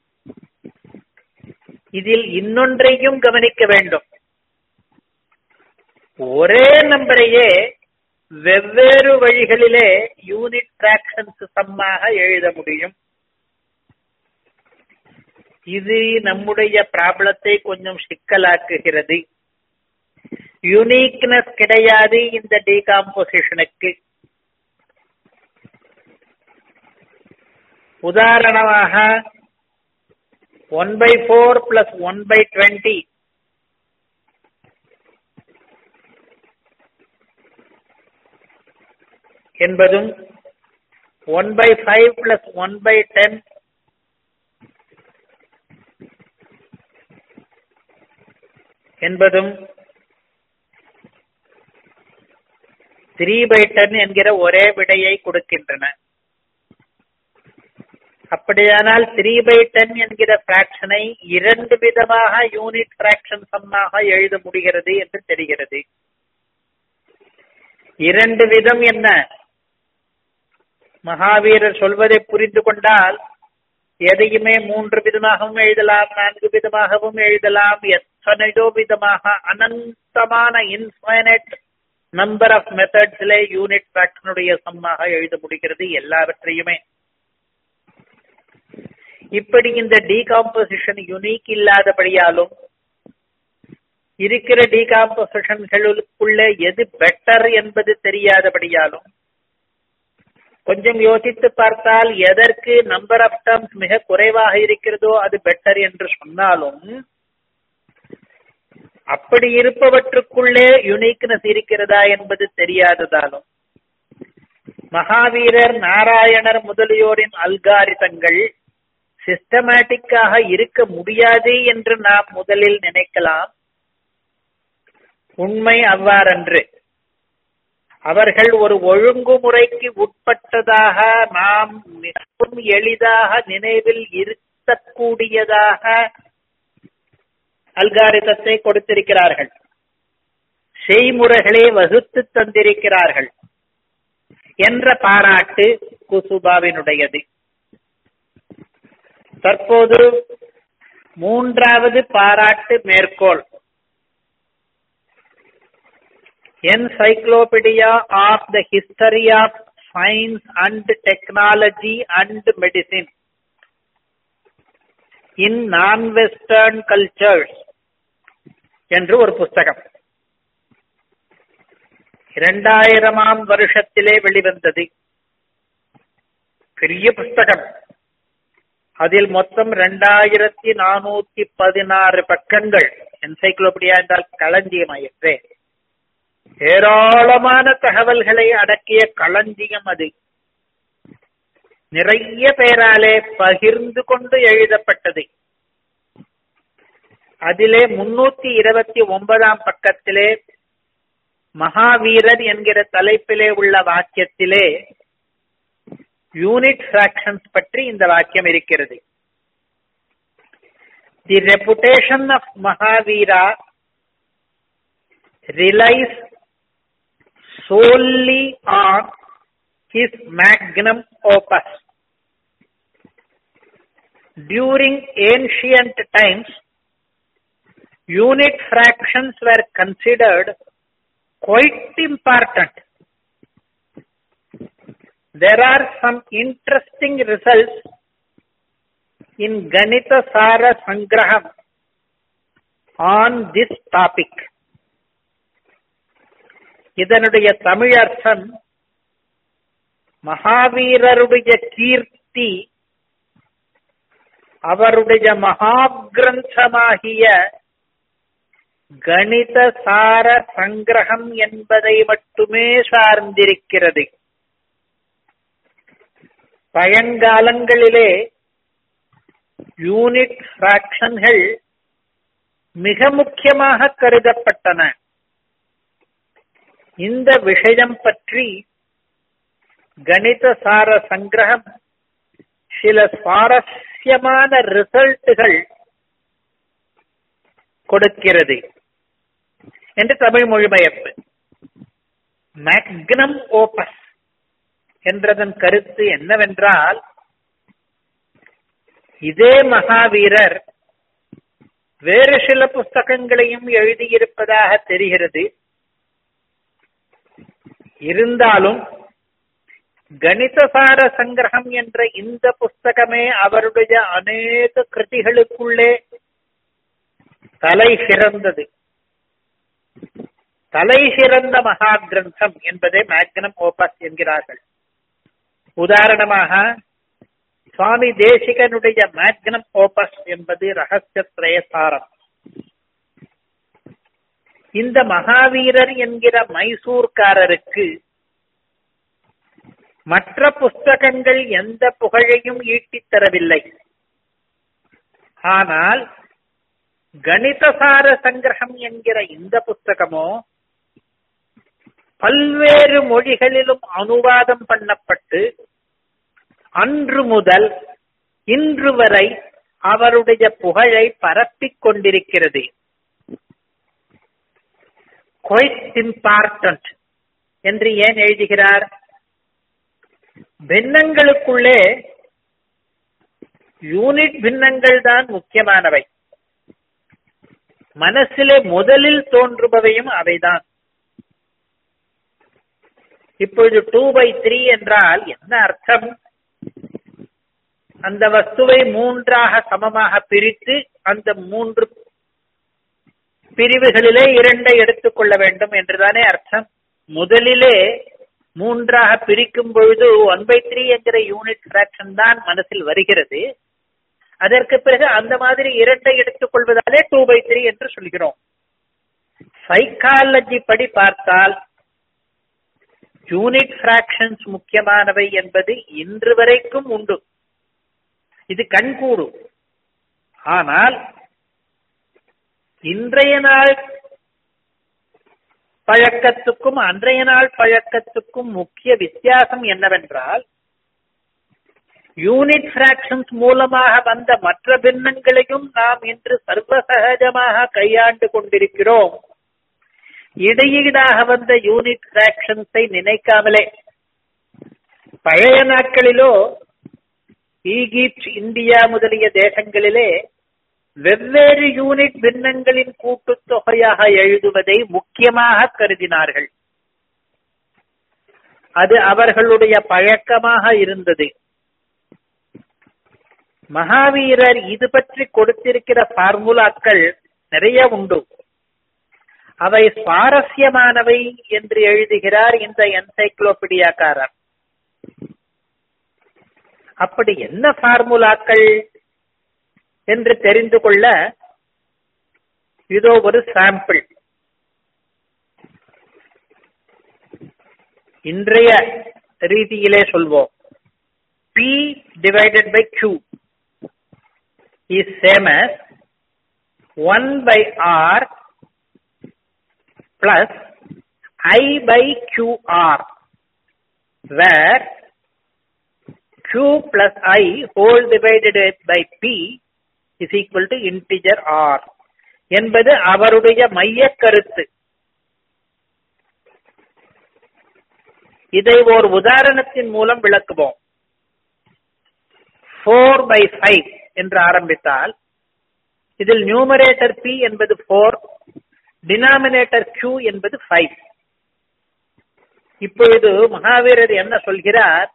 இதில் இன்னொன்றையும் கவனிக்க வேண்டும் ஒரே நம்பரையே வெவ்வேறு வழிகளிலே யூனிட் பிராக்ஷன்ஸ் சம்மாக எழுத முடியும் இது நம்முடைய ப்ராப்ளத்தை கொஞ்சம் சிக்கலாக்குகிறது யுனிக்னஸ் கிடையாது இந்த டீகாம்போசிஷனுக்கு உதாரணமாக one by four plus one by twenty என்பதும் one by five plus one by ten என்பதும் த்ரீ பை டென் என்கிற ஒரே விடையை கொடுக்கின்றன அப்படியானால் த்ரீ பை டென் என்கிற பிராக்ஷனை இரண்டு விதமாக யூனிட் பிராக்ஷன் சம்மாக எழுத முடிகிறது என்று தெரிகிறது இரண்டு விதம் என்ன மகாவீரர் சொல்வதை புரிந்து கொண்டால் எதையுமே மூன்று விதமாகவும் எழுதலாம் நான்கு விதமாகவும் எழுதலாம் எத்தனையோ விதமாக அனந்தமான இன்ஃபைனட் நம்பர் ஆஃப் மெத்தட்ஸ்ல யூனிட் பிராக்ஷனுடைய சம்மாக எழுத முடிகிறது எல்லாவற்றையுமே இப்படி இந்த டீகாம்போசிஷன் யுனிக் இல்லாதபடியாலும் இருக்கிற டீகாம்போசிஷன்களுக்குள்ள எது பெட்டர் என்பது தெரியாதபடியாலும் கொஞ்சம் யோசித்து பார்த்தால் எதற்கு நம்பர் ஆஃப் டேர்ம்ஸ் மிக குறைவாக இருக்கிறதோ அது பெட்டர் என்று சொன்னாலும் அப்படி இருப்பவற்றுக்குள்ளே யுனிக்னஸ் இருக்கிறதா என்பது தெரியாததாலும் மகாவீரர் நாராயணர் முதலியோரின் அல்காரிதங்கள் சிஸ்டமேட்டிக்காக இருக்க முடியாது என்று நாம் முதலில் நினைக்கலாம் உண்மை அவ்வாறன்று அவர்கள் ஒரு ஒழுங்குமுறைக்கு உட்பட்டதாக நாம் மிகவும் எளிதாக நினைவில் இருத்தக்கூடியதாக அல்காரிதத்தை கொடுத்திருக்கிறார்கள் செய்முறைகளை வகுத்து தந்திருக்கிறார்கள் என்ற பாராட்டு குசுபாவினுடையது தற்போது மூன்றாவது பாராட்டு மேற்கோள் Encyclopedia of the History of Science and Technology and Medicine in Non-Western Cultures என்று ஒரு புஸ்தகம் இரண்டாயிரமாம் வருஷத்திலே வெளிவந்தது பெரிய புஸ்தகம் அதில் மொத்தம் இரண்டாயிரத்தி நானூத்தி பதினாறு பக்கங்கள் என்சைக்ளோபீடியா என்றால் களஞ்சியமாயிற்றே ஏராளமான தகவல்களை அடக்கிய களஞ்சியம் அது நிறைய பேராலே பகிர்ந்து கொண்டு எழுதப்பட்டது அதிலே முன்னூத்தி இருபத்தி ஒன்பதாம் பக்கத்திலே மகாவீரர் என்கிற தலைப்பிலே உள்ள வாக்கியத்திலே யூனிட் ஃபிராக்ஷன்ஸ் பற்றி இந்த வாக்கியம் இருக்கிறது the reputation of Mahavira relies solely on his magnum opus. During ancient times, unit fractions were considered quite important. There are some interesting results in Ganita Sara Sangraham on this topic. இதனுடைய தமிழர்த்தம் மகாவீரருடைய கீர்த்தி அவருடைய மகாகிரந்தமாகிய கணித சார சங்கிரகம் என்பதை மட்டுமே சார்ந்திருக்கிறது பழங்காலங்களிலே யூனிட் பிராக்ஷன்கள் மிக முக்கியமாக கருதப்பட்டன இந்த விஷயம் பற்றி கணித சார சங்கிரகம் சில சுவாரஸ்யமான ரிசல்ட்டுகள் கொடுக்கிறது என்று தமிழ் மொழிபெயர்ப்பு மேக்னம் ஓபஸ் என்றதன் கருத்து என்னவென்றால் இதே மகாவீரர் வேறு சில புஸ்தகங்களையும் எழுதியிருப்பதாக தெரிகிறது இருந்தாலும் கணிதசார சங்கிரகம் என்ற இந்த புஸ்தகமே அவருடைய அநேக கிருதிகளுக்குள்ளே தலை சிறந்தது தலை சிறந்த மகா கிரந்தம் என்பதே மேக்னம் ஓபஸ் என்கிறார்கள் உதாரணமாக சுவாமி தேசிகனுடைய மேக்னம் ஓபஸ் என்பது ரகசிய சாரம் இந்த மகாவீரர் என்கிற மைசூர்காரருக்கு மற்ற புஸ்தகங்கள் எந்த புகழையும் ஈட்டித் தரவில்லை ஆனால் கணிதசார சங்கிரகம் என்கிற இந்த புஸ்தகமோ பல்வேறு மொழிகளிலும் அனுவாதம் பண்ணப்பட்டு அன்று முதல் இன்று வரை அவருடைய புகழை பரப்பிக் கொண்டிருக்கிறது குவைட் இம்பார்ட்டன்ட் என்று ஏன் எழுதுகிறார் பின்னங்களுக்குள்ளே யூனிட் பின்னங்கள் தான் முக்கியமானவை மனசிலே முதலில் தோன்றுபவையும் அவைதான் இப்பொழுது டூ பை த்ரீ என்றால் என்ன அர்த்தம் அந்த வஸ்துவை மூன்றாக சமமாக பிரித்து அந்த மூன்று பிரிவுகளிலே இரண்டை எடுத்துக்கொள்ள வேண்டும் என்றுதானே அர்த்தம் முதலிலே மூன்றாக பிரிக்கும் பொழுது ஒன் பை த்ரீ என்கிற யூனிட் ஃபிராக்ஷன் தான் மனசில் வருகிறது அதற்கு பிறகு அந்த மாதிரி இரண்டை எடுத்துக்கொள்வதாலே டூ பை த்ரீ என்று சொல்கிறோம் சைக்காலஜி படி பார்த்தால் யூனிட் பிராக்ஷன்ஸ் முக்கியமானவை என்பது இன்று வரைக்கும் உண்டு இது கண்கூடு ஆனால் இன்றைய நாள் பழக்கத்துக்கும் அன்றைய நாள் பழக்கத்துக்கும் முக்கிய வித்தியாசம் என்னவென்றால் யூனிட் பிராக்ஷன்ஸ் மூலமாக வந்த மற்ற பின்னங்களையும் நாம் இன்று சர்வசகஜமாக கையாண்டு கொண்டிருக்கிறோம் இடையீடாக வந்த யூனிட் பிராக்ஷன்ஸை நினைக்காமலே பழைய நாட்களிலோ ஈகிப்ட் இந்தியா முதலிய தேசங்களிலே வெவ்வேறு யூனிட் பின்னங்களின் கூட்டுத்தொகையாக எழுதுவதை முக்கியமாக கருதினார்கள் அது அவர்களுடைய பழக்கமாக இருந்தது மகாவீரர் இது பற்றி கொடுத்திருக்கிற பார்முலாக்கள் நிறைய உண்டு அவை சுவாரஸ்யமானவை என்று எழுதுகிறார் இந்த என்சைக்ளோபீடியாக்காரர் அப்படி என்ன ஃபார்முலாக்கள் என்று தெரிந்து கொள்ள இதோ ஒரு சாம்பிள் இன்றைய ரீதியிலே சொல்வோம் P divided by Q is same as 1 by R plus I by QR where Q plus I whole divided by P is equal to integer R என்பது அவருடைய மைய கருத்து இதை ஓர் உதாரணத்தின் மூலம் விளக்குவோம் ஃபோர் பை ஃபைவ் என்று ஆரம்பித்தால் இதில் நியூமரேட்டர் பி என்பது ஃபோர் டினாமினேட்டர் கியூ என்பது ஃபைவ் இப்பொழுது மகாவீரர் என்ன சொல்கிறார்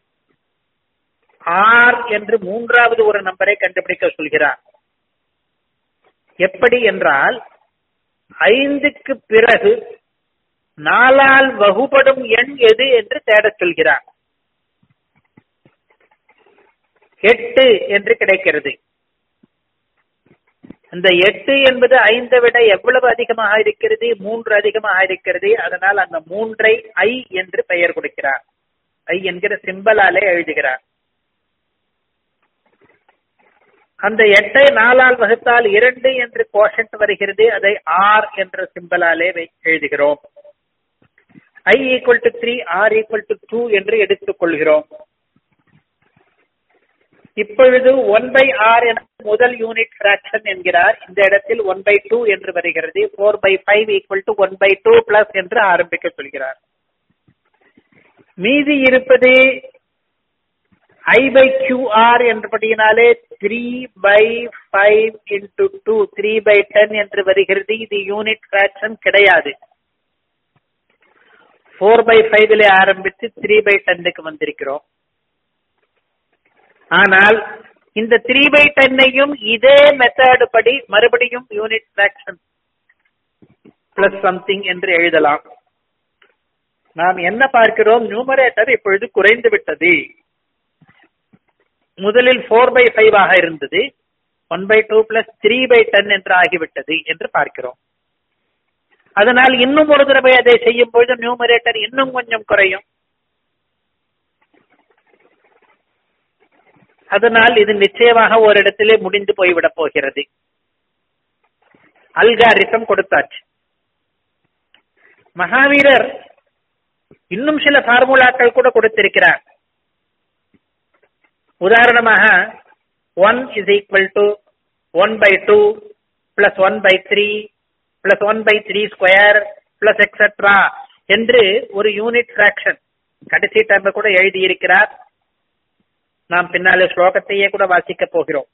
ஆர் என்று மூன்றாவது ஒரு நம்பரை கண்டுபிடிக்க சொல்கிறார் எப்படி என்றால் ஐந்துக்கு பிறகு நாலால் வகுபடும் எண் எது என்று தேடச் சொல்கிறார் எட்டு என்று கிடைக்கிறது அந்த எட்டு என்பது ஐந்தை விட எவ்வளவு அதிகமாக இருக்கிறது மூன்று அதிகமாக இருக்கிறது அதனால் அந்த மூன்றை ஐ என்று பெயர் கொடுக்கிறார் ஐ என்கிற சிம்பலாலே எழுதுகிறார் அந்த எட்டை நாலால் வகுத்தால் இரண்டு என்று கோஷன்ட் வருகிறது அதை ஆர் என்ற சிம்பலாலே எழுதுகிறோம் i equal to three r equal to two என்று எடுத்துக் கொள்கிறோம் இப்பொழுது ஒன் பை ஆர் என முதல் யூனிட் பிராக்ஷன் என்கிறார் இந்த இடத்தில் ஒன் பை டூ என்று வருகிறது four by five equal to one by two plus என்று ஆரம்பிக்க சொல்கிறார் மீதி இருப்பது ஐ பை கியூ ஆர் என்றபடியினாலே three by five into two three by ten என்று வருகிறது இது யூனிட் பிராக்ஷன் கிடையாது ஃபோர் பை ஃபைவ்ல ஆரம்பித்து த்ரீ பை டென்னுக்கு வந்திருக்கிறோம் ஆனால் இந்த த்ரீ பை டென்னையும் இதே மெத்தட் படி மறுபடியும் யூனிட் பிராக்ஷன் பிளஸ் சம்திங் என்று எழுதலாம் நாம் என்ன பார்க்கிறோம் நியூமரேட்டர் இப்பொழுது குறைந்து விட்டது முதலில் ஃபோர் பை ஃபைவ் ஆக இருந்தது one by two plus three by ten என்று ஆகிவிட்டது என்று பார்க்கிறோம் அதனால் இன்னும் ஒரு தடவை அதை செய்யும் பொழுது நியூமரேட்டர் இன்னும் கொஞ்சம் குறையும் அதனால் இது நிச்சயமாக ஒரு இடத்திலே முடிந்து போய்விடப் போகிறது அல்காரிசம் கொடுத்தாச்சு மகாவீரர் இன்னும் சில ஃபார்முலாக்கள் கூட கொடுத்திருக்கிறார் உதாரணமாக one is equal to one by two plus one by three plus one by three square plus etcetera என்று ஒரு யூனிட் ஃபிராக்ஷன் கடைசி டைம் கூட எழுதியிருக்கிறார் நாம் பின்னாலே ஸ்லோகத்தையே கூட வாசிக்க போகிறோம்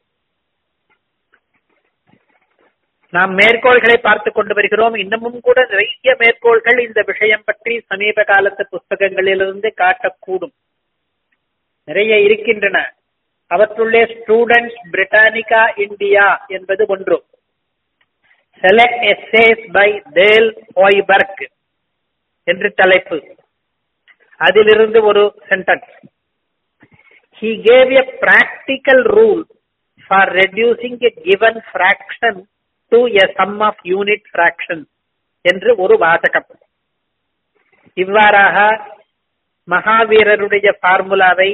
நாம் மேற்கோள்களை பார்த்து கொண்டு வருகிறோம் இன்னமும் கூட நிறைய மேற்கோள்கள் இந்த விஷயம் பற்றி சமீப காலத்து புஸ்தகங்களிலிருந்து காட்டக்கூடும் நிறைய இருக்கின்றன அவற்றுள்ளே ஸ்டூடெண்ட்ஸ் பிரிட்டானிகா இந்தியா என்பது ஒன்று செலக்ட் எஸ்ஏஸ் பை தேல் ஓய்பர்க் என்று தலைப்பு அதிலிருந்து ஒரு sentence he gave a practical rule for reducing a given fraction to a sum of unit fractions என்று ஒரு வாசகம் இவ்வாறாக மகாவீரருடைய ஃபார்முலாவை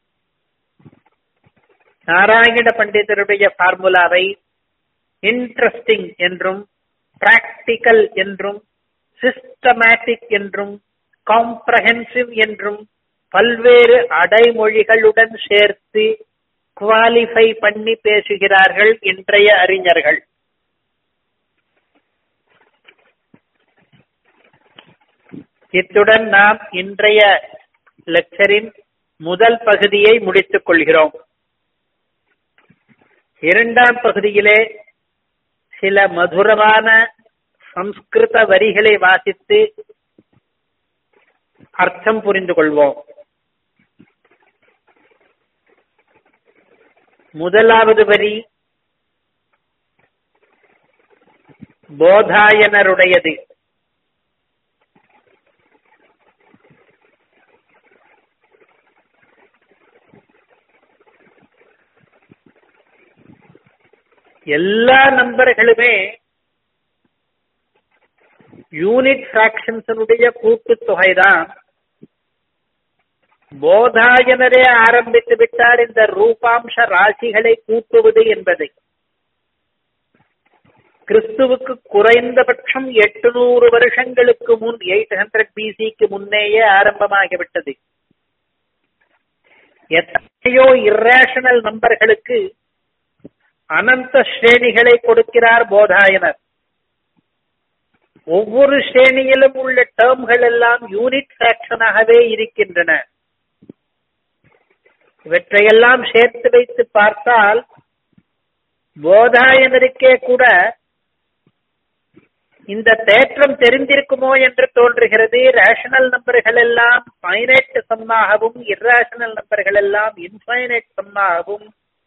நாராயண பண்டிதருடைய ஃபார்முலாவை இன்ட்ரெஸ்டிங் என்றும் பிராக்டிக்கல் என்றும் சிஸ்டமேட்டிக் என்றும் காம்ப்ரஹென்சிவ் என்றும் பல்வேறு அடைமொழிகளுடன் சேர்த்து குவாலிஃபை பண்ணி பேசுகிறார்கள் இன்றைய அறிஞர்கள் இத்துடன் நாம் இன்றைய லெக்சரின் முதல் பகுதியை முடித்துக் கொள்கிறோம் இரண்டாம் பகுதியிலே சில மதுரமான சம்ஸ்கிருத வரிகளை வாசித்து அர்த்தம் புரிந்து கொள்வோம் முதலாவது வரி போதாயனருடையது எல்லா நம்பர்களுமே யூனிட் பிராக்ஷன்ஸனுடைய கூட்டுத்தொகைதான் போதாயனரே ஆரம்பித்து விட்டார் இந்த ரூபாம்ச ராசிகளை கூட்டுவது என்பதை கிறிஸ்துவுக்கு குறைந்தபட்சம் எட்டுநூறு வருஷங்களுக்கு முன் எயிட் ஹண்ட்ரட் பிசிக்கு முன்னேயே ஆரம்பமாகிவிட்டது எத்தனையோ இரேஷனல் நம்பர்களுக்கு அனந்த ஸ்ரேணிகளை கொடுக்கிறார் போதாயனர் ஒவ்வொரு ஸ்ரேணியிலும் உள்ள டேர்ம்கள் எல்லாம் யூனிட் பிராக்ஷனாகவே இருக்கின்றன இவற்றையெல்லாம் சேர்த்து வைத்து பார்த்தால் போதாயனருக்கே கூட இந்த தேற்றம் தெரிந்திருக்குமோ என்று தோன்றுகிறது ரேஷனல் நம்பர்கள் எல்லாம் பைனைட் சம்மாகவும் இர்ரேஷனல் நம்பர்கள் எல்லாம் இன்ஃபைனைட் சம்மாகவும்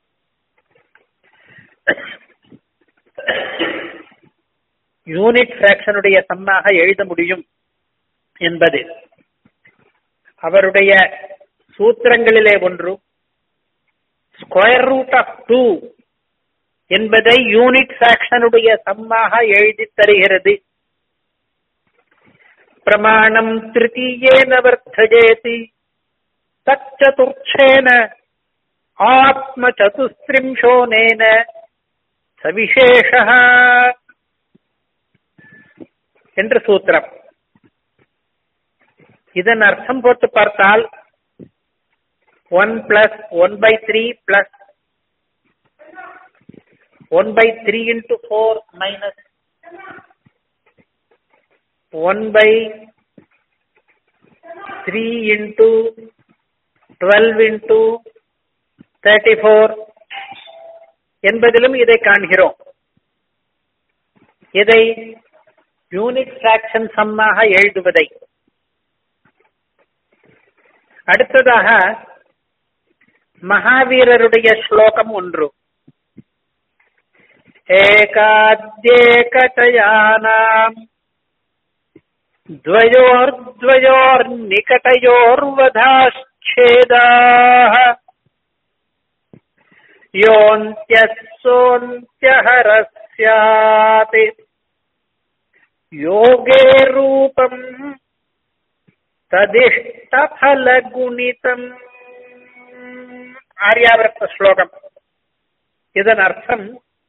யூனிட் பிராக்ஷனுடைய சம்மாக எழுத முடியும் என்பது அவருடைய சூத்திரங்களிலே ஒன்று ஸ்கொயர் ரூட் ஆஃப் டூ என்பதை யூனிட் பிராக்ஷனுடைய சம்மாக எழுதி தருகிறது பிரமாணம் திருத்தீயேன வர்த்தஜேதி தச்சதுர்ச்சேன ஆத்ம சதுஸ்திரிம்சோனேன சவிசேஷ என்று சூத்திரம் இதன் அர்த்தம் போட்டு பார்த்தால் one plus one by three plus one by three into four minus one by three into twelve into thirty four என்பதிலும் இதை காண்கிறோம் இதை யூனிட் பிராக்ஷன் சம்மாக எழுதுவதை அடுத்ததாக மகாவீரருடைய ஸ்லோகம் ஒன்று ஏகாத்யேகதயானாம் द्वयोर्द्वयोर्निकटयोर्वधाश्छेदाः योऽन्त्यः सोऽन्त्यहरः स्यात् योगे रूपम् ததிஷ்டபலகுணிதம் ஆர்யாவர்த்த ஸ்லோகம் இதன் அர்த்தம்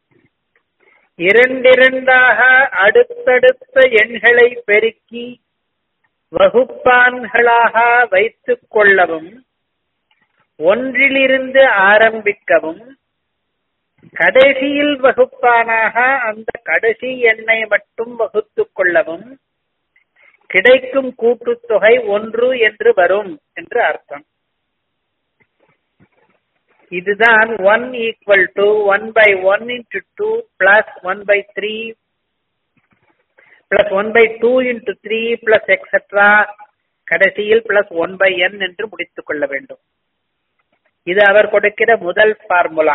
இரண்டிரண்டாக அடுத்தடுத்த எண்களை பெருக்கி வகுப்பான்களாக வைத்துக் கொள்ளவும் ஒன்றிலிருந்து ஆரம்பிக்கவும் கடைசியில் வகுப்பானாக அந்த கடைசி எண்ணை மட்டும் வகுத்துக் கொள்ளவும் கிடைக்கும் கூட்டுத்தொகை ஒன்று என்று வரும் என்று அர்த்தம் இதுதான் one equal to one by one into two plus one by three plus one by two into three plus etcetera கடைசியில் பிளஸ் ஒன் பை என் என்று முடித்துக் கொள்ள வேண்டும் இது அவர் கொடுக்கிற முதல் ஃபார்முலா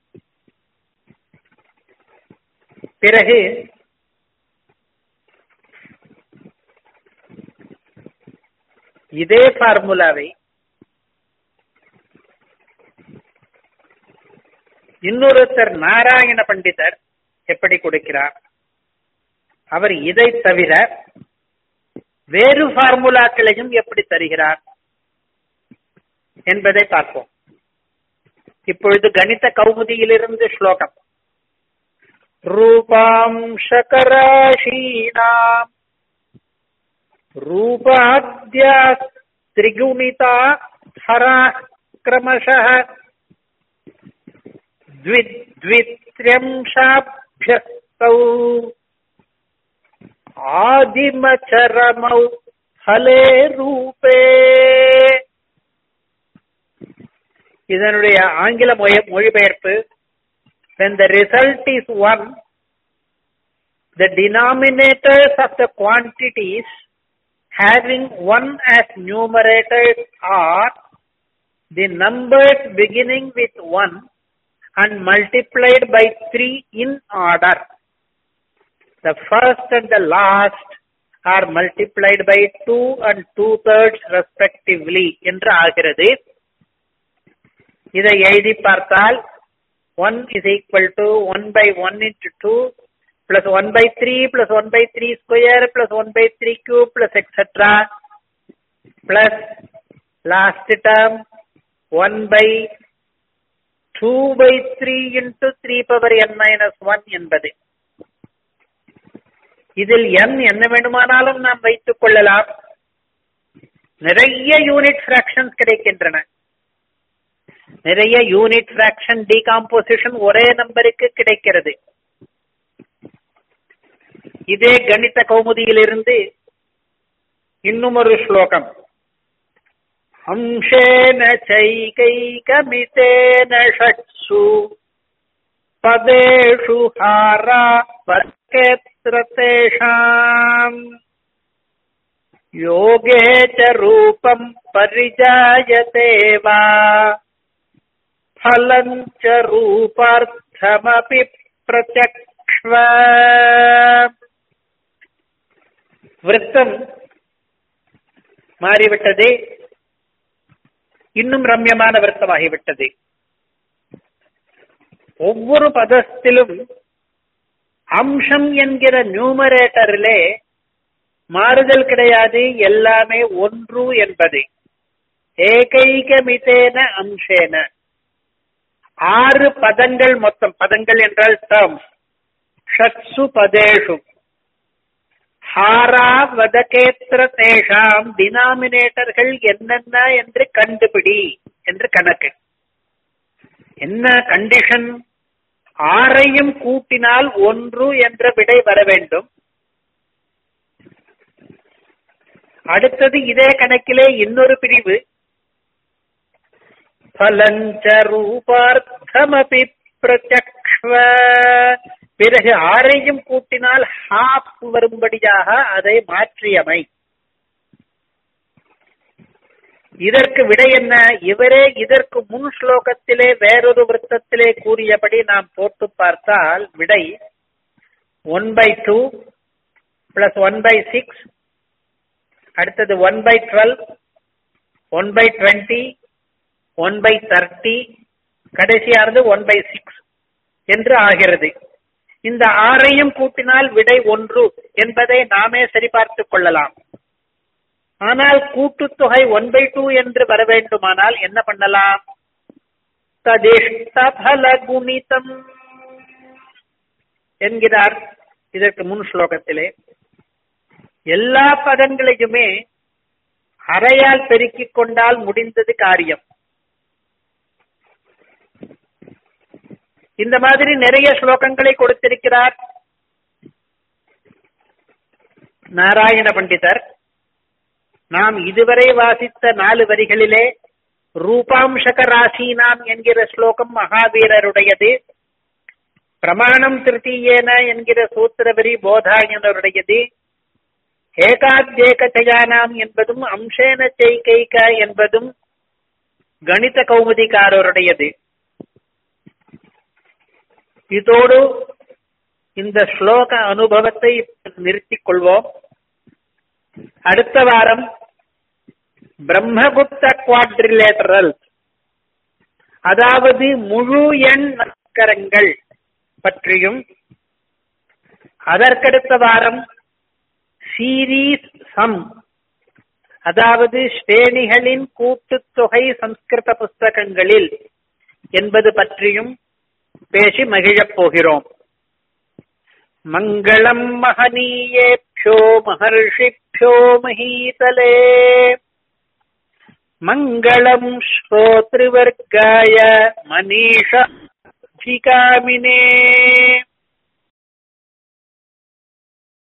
பிறகு இதே ஃபார்முலாவை இன்னொருத்தர் நாராயண பண்டிதர் எப்படி கொடுக்கிறார் அவர் இதை தவிர வேறு ஃபார்முலாக்களையும் எப்படி தருகிறார் என்பதை பார்ப்போம் இப்பொழுது கணித கௌமுதியிலிருந்து ஸ்லோகம் ரூபாம்சகராசீனாம் रूपाद्या त्रिगुणिता हराः क्रमशः द्विद्वित्र्यंशाभ्यस्तौ आदिमचरमौ फले ரூபே இதனுடைய ஆங்கில மொழி மொழிபெயர்ப்பு when the result is 1, the denominators of the quantities having 1 as numerators are the numbers beginning with 1 and multiplied by 3 in order. The first and the last are multiplied by 2 and 2 thirds respectively என்று ஆகிறது இதை எழுதி பார்த்தால் 1 is equal to 1 by 1 into 2 plus 1 by 3 plus 1 by 3 square plus 1 by 3 cube plus etc. plus last term 1 by 2 by 3 into 3 power n minus 1 என்பது இதில் n என்ன வேண்டுமானாலும் நாம் வைத்துக் கொள்ளலாம் நிறைய யூனிட் பிராக்ஷன்ஸ் கிடைக்கின்றன நிறைய யூனிட் பிராக்ஷன் டீகாம்போசிஷன் ஒரே நம்பருக்கு கிடைக்கிறது இதே கணித கௌமுதியிலிருந்து இன்னும் ஒரு ஸ்லோகம் अंशेन चैकैकमितेन षट्सु पदेषु हारा वर्गेऽत्र तेषाम् योगे च रूपम् परिजायते वा फलम् च रूपार्थमपि प्रचक्ष्व விருத்தம் மாறிவிட்டது இன்னும் ரம்யமான விருத்தமாகிவிட்டது ஒவ்வொரு பதத்திலும் அம்சம் என்கிற நியூமரேட்டரிலே மாறுதல் கிடையாது எல்லாமே ஒன்று என்பது ஏகைகமிதேன அம்சேன ஆறு பதங்கள் மொத்தம் பதங்கள் என்றால் டேர்ம்ஸ் ஷட்சு பதேஷு ஹாரா வதகேத்திர தேஷாம் டினாமினேட்டர்கள் என்னென்ன என்று கண்டுபிடி என்று கணக்கு என்ன கண்டிஷன் ஆறையும் கூட்டினால் ஒன்று என்ற விடை வர வேண்டும் அடுத்தது இதே கணக்கிலே இன்னொரு பிரிவு பலஞ்ச ரூபார்த்தமபி பிரத்யக்ஷ்வ பிறகு ஆறையும் கூட்டினால் ஹாஃப் வரும்படியாக அதை மாற்றியமை இதற்கு விடை என்ன இவரே இதற்கு முன் ஸ்லோகத்திலே வேறொரு விருத்தத்திலே கூறியபடி நாம் போட்டு பார்த்தால் விடை one by two plus one by six அடுத்தது one by twelve one by twenty one by thirty கடைசியானது ஒன் பை சிக்ஸ் என்று ஆகிறது இந்த ஆறையும் கூட்டினால் விடை ஒன்று என்பதை நாமே சரிபார்த்துக் கொள்ளலாம் ஆனால் கூட்டுத்தொகை ஒன் பை டூ என்று வர வேண்டுமானால் என்ன பண்ணலாம் ததிஷ்டபல குணிதம் என்கிறார் இதற்கு முன் ஸ்லோகத்திலே எல்லா பதங்களையுமே அறையால் பெருக்கிக் கொண்டால் முடிந்தது காரியம் இந்த மாதிரி நிறைய ஸ்லோகங்களை கொடுத்திருக்கிறார் நாராயண பண்டிதர் நாம் இதுவரை வாசித்த நாலு வரிகளிலே ரூபாம்சக ராசீனாம் என்கிற ஸ்லோகம் மகாவீரருடையது பிரமாணம் திருத்தீயேன என்கிற சூத்திரவரி போதாயனருடையது ஏகாத்யேகச்சயானாம் என்பதும் அம்சேன செய்கைக என்பதும் கணித கௌமுதிகாரருடையது இதோடு இந்த ஸ்லோக அனுபவத்தை நிறுத்திக் கொள்வோம் அடுத்த வாரம் பிரம்மகுப்த குவாட்ரிலேட்டரல் அதாவது முழு எண் நக்கரங்கள் பற்றியும் அதற்கடுத்த வாரம் சீரீஸ் சம் அதாவது ஸ்ரேணிகளின் கூட்டுத்தொகை சம்ஸ்கிருத புஸ்தகங்களில் என்பது பற்றியும் பேசி மகிழப் போகிறோம் மங்களம் மகனீயேभ्यो महर्षिभ्यो महीतले मङ्गलम् श्रोतृवर्गाय मनीषाधिकामिने